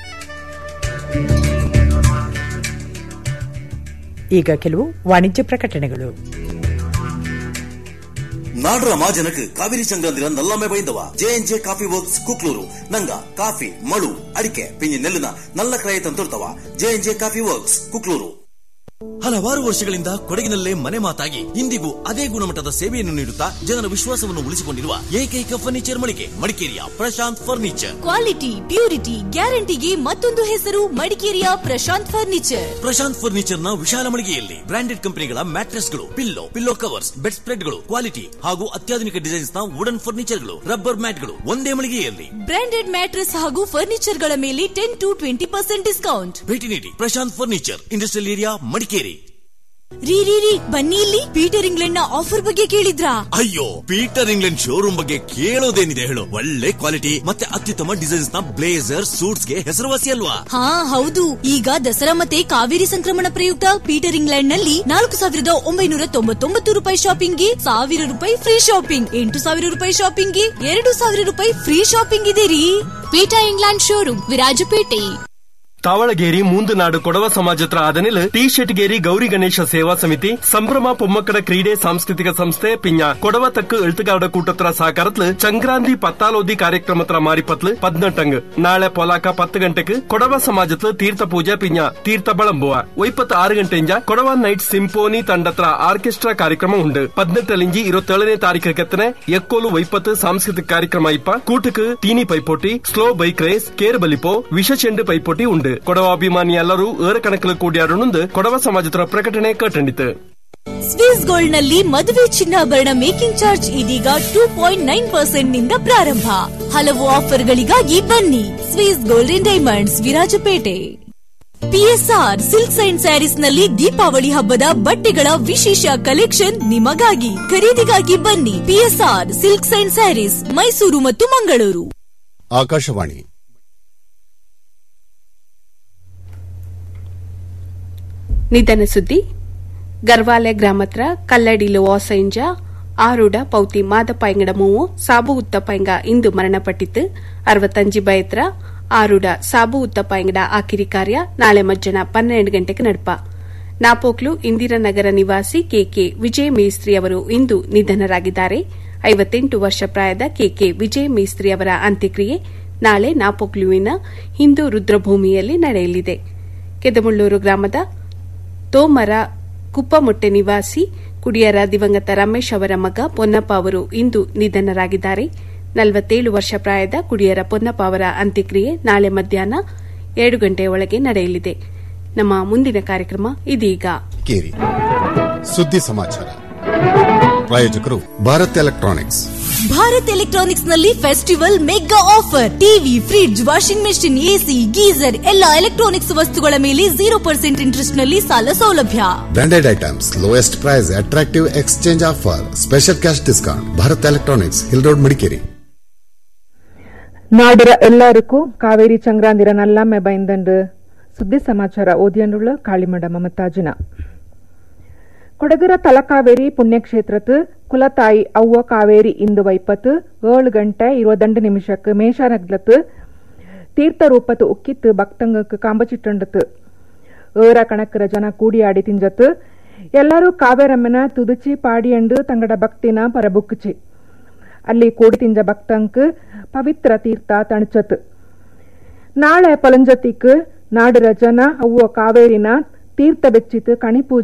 ಈಗ ಕೆಲವು ವಾಣಿಜ್ಯ ಪ್ರಕಟಣೆಗಳು ನಾಡ್ರ ಮಾಜನಕ್ ಕಾವೇರಿ ಸಂಗ್ರಂದಿರ ನಲ್ಲಮ್ಮೆ ಬೈಂದವ ಜೆ ಕಾಫಿ ವರ್ಕ್ಸ್ ಕುಕ್ಲೂರು ನಂಗ ಕಾಫಿ ಮಳು ಅಡಿಕೆ ಪಿಂಜಿ ನೆಲ್ಲಿನ ನಲ್ಲ ಕ್ರಯ ತಂತುರ್ತವ ಜೆ ಕಾಫಿ ವರ್ಕ್ಸ್ ಕುಕ್ಲೂರು ಹಲವಾರು ವರ್ಷಗಳಿಂದ ಕೊಡಗಿನಲ್ಲೇ ಮನೆ ಮಾತಾಗಿ ಇಂದಿಗೂ ಅದೇ ಗುಣಮಟ್ಟದ ಸೇವೆಯನ್ನು ನೀಡುತ್ತಾ ಜನರ ವಿಶ್ವಾಸವನ್ನು ಉಳಿಸಿಕೊಂಡಿರುವ ಏಕೈಕ ಫರ್ನಿಚರ್ ಮಳಿಗೆ ಮಡಿಕೇರಿಯ ಪ್ರಶಾಂತ್ ಫರ್ನಿಚರ್ ಕ್ವಾಲಿಟಿ ಪ್ಯೂರಿಟಿ ಗ್ಯಾರಂಟಿಗೆ ಮತ್ತೊಂದು ಹೆಸರು ಮಡಿಕೇರಿಯ ಪ್ರಶಾಂತ್ ಫರ್ನಿಚರ್ ಪ್ರಶಾಂತ್ ಫರ್ನಿಚರ್ ನ ವಿಶಾಲ ಮಳಿಗೆಯಲ್ಲಿ ಬ್ರಾಂಡೆಡ್ ಕಂಪನಿಗಳ ಮ್ಯಾಟ್ರೆಸ್ಗಳು ಪಿಲ್ಲೋ ಪಿಲ್ಲೋ ಕವರ್ಸ್ ಬೆಡ್ ಸ್ಪ್ರೆಡ್ಗಳು ಕ್ವಾಲಿಟಿ ಹಾಗೂ ಅತ್ಯಾಧುನಿಕ ಡಿಸೈನ್ಸ್ ನ ವುಡನ್ ಫರ್ನಿಚರ್ಗಳು ರಬ್ಬರ್ ಮ್ಯಾಟ್ಗಳು ಒಂದೇ ಮಳಿಗೆಯಲ್ಲಿ ಬ್ರಾಂಡೆಡ್ ಮ್ಯಾಟ್ರೆಸ್ ಹಾಗೂ ಫರ್ನಿಚರ್ ಗಳ ಮೇಲೆ ten to twenty percent discount ಭೇಟಿ ನೀಡಿ Prashanth furniture industrial area Madikeri ರೀ ರೀ ರೀ ಬನ್ನಿ ಇಲ್ಲಿ ಪೀಟರ್ ಇಂಗ್ಲೆಂಡ್ ನ ಆಫರ್ ಬಗ್ಗೆ ಕೇಳಿದ್ರಾ ಅಯ್ಯೋ ಪೀಟರ್ ಇಂಗ್ಲೆಂಡ್ ಶೋರೂಮ್ ಬಗ್ಗೆ ಕೇಳೋದೇನಿದೆ ಹೇಳು ಒಳ್ಳೆ ಕ್ವಾಲಿಟಿ ಮತ್ತೆ ಅತ್ಯುತ್ತಮ ಡಿಸೈನ್ಸ್ ನ ಬ್ಲೇಸರ್ ಸೂಟ್ಸ್ ಗೆ ಹೆಸರುವಾಸಿ ಅಲ್ವಾ ಹಾ ಹೌದು ಈಗ ದಸರಾ ಮತ್ತೆ ಕಾವೇರಿ ಸಂಕ್ರಮಣ ಪ್ರಯುಕ್ತ ಪೀಟರ್ ಇಂಗ್ಲೆಂಡ್ ನಲ್ಲಿ ನಾಲ್ಕು ಸಾವಿರದ ಒಂಬೈನೂರ ತೊಂಬತ್ತೊಂಬತ್ತು ರೂಪಾಯಿ ಶಾಪಿಂಗ್ ಗೆ ಸಾವಿರ ರೂಪಾಯಿ ಫ್ರೀ ಶಾಪಿಂಗ್ ಎಂಟು ಸಾವಿರ ರೂಪಾಯಿ ಶಾಪಿಂಗ್ ಗೆ ಎರಡು ಸಾವಿರ ರೂಪಾಯಿ ಫ್ರೀ ಶಾಪಿಂಗ್ ಇದೆ ರೀ Peter England showroom Virajpet Thavalageri Moondunadu Kodava ಸಮಾಜತ್ರ ಆದನಿಲ್ ಟಿ ಶೆಟ್ಗೇರಿ ಗೌರಿ ಗಣೇಶ ಸೇವಾ ಸಮಿತಿ ಸಂಭ್ರಮ ಪೊಮ್ಮಕ್ಕಳ ಕ್ರೀಡೆ ಸಾಂಸ್ಕೃತಿಕ ಸಂಸ್ಥೆ ಪಿಂಜ ಕೊಡವ ತಕ್ಕು ಎಳ್ತುಗಾಡ ಕೂಟತ್ರ ಸಹಕಾರತ್ಲು ಚಂಕ್ರಾಂತಿ ಪತ್ತಾಲೋದಿ ಕಾರ್ಯಕ್ರಮತ್ರ ಮಾರಿಪತ್ಲು ಪದ್ನೆಟ್ಟಂಗ್ ನಾಳೆ ಪೊಲಾಕ ಪತ್ತು ಗಂಟೆಗೆ ಕೊಡವ ಸಮಾಜತ್ಲು ತೀರ್ಥ ಪೂಜೆ ಪಿಂಜ ತೀರ್ಥ ಬಳಂಬುವ ಒಯ್ಪತ್ತು ಆರು ಗಂಟೆಂಜ ಕೊಡವ ನೈಟ್ ಸಿಂಪೋನಿ ತಂಡತ್ರ ಆರ್ಕೆಸ್ಟ್ರಾ ಕಾರ್ಯಕ್ರಮ ಉಂಡು ಪದ್ನೆಟ್ಟಲಿಂಜಿ ಇರುವತ್ತೇಳನೇ ತಾರೀಕು ಕೆತ್ತನೆ ಎಕ್ಕೋಲು ಒಯ್ಪತ್ತು ಸಾಂಸ್ಕೃತಿಕ ಕಾರ್ಯಕ್ರಮ ಇಪ್ಪ ಕೂಟಕ್ಕೆ ತೀನಿ ಪೈಪೋಟಿ ಸ್ಲೋ ಬೈಕ್ ರೇಸ್ ಕೇರ್ ಬಲಿಪೋ ವಿಷ ಚೆಂಡು ಪೈಪೋಟಿ ಉಂಡು ಕೊಡವ ಅಭಿಮಾನಿ ಎಲ್ಲರೂ ಏರ ಕಣಕಲು ಕೂಡಿಯಾಡನುಂದು ಕೊಡವ ಸಮಾಜದ ಪ್ರಕಟಣೆ ಕಟ್ಟಂಡಿತು ಸ್ವಿಸ್ ಗೋಲ್ಡ್ ನಲ್ಲಿ ಮದುವೆ ಚಿನ್ನಾಭರಣ ಮೇಕಿಂಗ್ ಚಾರ್ಜ್ ಇದೀಗ ಟೂ ಪಾಯಿಂಟ್ ನೈನ್ ಪರ್ಸೆಂಟ್ ನಿಂದ ಪ್ರಾರಂಭ ಹಲವು ಆಫರ್ಗಳಿಗಾಗಿ ಬನ್ನಿ Swiss gold and diamonds Virajpet PSR silks and sarees ನಲ್ಲಿ ದೀಪಾವಳಿ ಹಬ್ಬದ ಬಟ್ಟೆಗಳ ವಿಶೇಷ ಕಲೆಕ್ಷನ್ ನಿಮಗಾಗಿ ಖರೀದಿಗಾಗಿ ಬನ್ನಿ PSR silks and sarees Mysuru ಮತ್ತು ಮಂಗಳೂರು ಆಕಾಶವಾಣಿ ನಿಧನ ಸುದ್ದಿ ಗರ್ವಾಲೆ ಗ್ರಾಮತ್ರ ಕಲ್ಲಡಿಲು ಓಸೈಂಜ ಆರುಡ ಪೌತಿ ಮಾದಪಾಯಂಗಡ ಮೂವು ಸಾಬು ಉತ್ತಪಾಯಂಗ ಇಂದು ಮರಣಪಟ್ಟಿತ್ತು ಅರವತ್ತಂಜಿ ಬಯತ್ರ ಆರುಡ ಸಾಬು ಉತ್ತಪಾಯಂಗಡ ಆಕಿರಿ ಕಾರ್ಯ ನಾಳೆ ಮಧ್ಯಾಹ್ನ ಪನ್ನೆರಡು ಗಂಟೆಗೆ ನಡಪ ನಾಪೋಕ್ಲು ಇಂದಿರಾನಗರ ನಿವಾಸಿ ಕೆಕೆ ವಿಜಯ್ ಮೇಸ್ತ್ರಿ ಅವರು ಇಂದು ನಿಧನರಾಗಿದ್ದಾರೆ ಐವತ್ತೆಂಟು ವರ್ಷ ಪ್ರಾಯದ ಕೆಕೆ ವಿಜಯ್ ಮೇಸ್ತ್ರಿ ಅವರ ಅಂತ್ಯಕ್ರಿಯೆ ನಾಳೆ ನಾಪೋಕ್ಲುವಿನ ಹಿಂದೂ ರುದ್ರಭೂಮಿಯಲ್ಲಿ ನಡೆಯಲಿದೆ ಕೆದಮುಳ್ಳೂರು ಗ್ರಾಮದ ತೋಮರ ಕುಪ್ಪಮೊಟ್ಟೆ ನಿವಾಸಿ ಕುಡಿಯರ ದಿವಂಗತ ರಮೇಶ್ ಅವರ ಮಗ ಪೊನ್ನಪ್ಪ ಅವರು ಇಂದು ನಿಧನರಾಗಿದ್ದಾರೆ ನಲವತ್ತೇಳು ವರ್ಷ ಪ್ರಾಯದ ಕುಡಿಯರ ಪೊನ್ನಪ್ಪ ಅವರ ಅಂತ್ಯಕ್ರಿಯೆ ನಾಳೆ ಮಧ್ಯಾಹ್ನ ಎರಡು ಗಂಟೆಯ ಒಳಗೆ ನಡೆಯಲಿದೆ ನಮ್ಮ ಮುಂದಿನ ಕಾರ್ಯಕ್ರಮ ಇದೀಗ ಕೇರಿ ಸುದ್ದಿ ಸಮಾಚಾರ ಪ್ರಾಯೋಜಕರು ಭಾರತ್ ಎಲೆಕ್ಟ್ರಾನಿಕ್ಸ್ ಭಾರತ್ ಎಲೆಕ್ಟ್ರಾನಿಕ್ಸ್ ನಲ್ಲಿ festival mega offer TV fridge washing machine AC geyser ಎಲ್ಲಾ ಎಲೆಕ್ಟ್ರಾನಿಕ್ಸ್ ವಸ್ತುಗಳ ಮೇಲೆ ಜೀರೋ ಪರ್ಸೆಂಟ್ ಇಂಟ್ರೆಸ್ಟ್ ನಲ್ಲಿ ಸಾಲ ಸೌಲಭ್ಯ branded items lowest price attractive exchange offer special cash discount Bharat electronics hill road Madikeri ನಾಡಿರ ಎಲ್ಲರಿಗೂ ಕಾವೇರಿ ಚಂಗ್ರಾಂದಿರ ನಲ್ಲಮ್ಮೆ ಬೈಂದಂಡು ಸುದ್ದಿ ಸಮಾಚಾರ ಓದಿಯಂಡುಳ್ಳ ಕಾಳಿಮಡ ಮಮತಾಜಿನ ಕೊಡಗರ ತಲಕಾವೇರಿ ಪುಣ್ಯಕ್ಷೇತ್ರத்து ಕುಲತಾಯಿ ಅವ್ವ ಕಾವೇರಿ ಇಂದು ವೈಪತ್ತು ಏಳು ಗಂಟೆ இருபது நிமிஷக்கு மேஷாநகலத்து தீர்த்த ரூபத்து உக்கித்து பக்தங்களுக்கு காம்பச்சிட்டண்டத்து ಏರ ಕಣಕ್ಕರ ಜನ ಕೂಡಿಯಾಡಿ ತಿಂಜತ್ತು ಎಲ್ಲರೂ ಕಾವೇರಮ್ಮನ ತುದುಚಿ ಪಾಡಿಯಂಡು ತಂಗಡ ಭಕ್ತಿನ ಪರಬುಕ್ಕುಚಿ ಅಲ್ಲಿ ಕೂಡಿ ತಿಂಜ ಭಕ್ತಂಕ್ ಪವಿತ್ರ ತೀರ್ಥ ತಣಚತ್ತು ನಾಳೆ ಪಲಂಜತಿಕ್ ನಾಡಿರ ಜನ ಅವ್ವ ಕಾವೇರಿನ ತೀರ್ಥ ಬೆಚ್ಚಿತು ಕಣಿಪೂಜೆ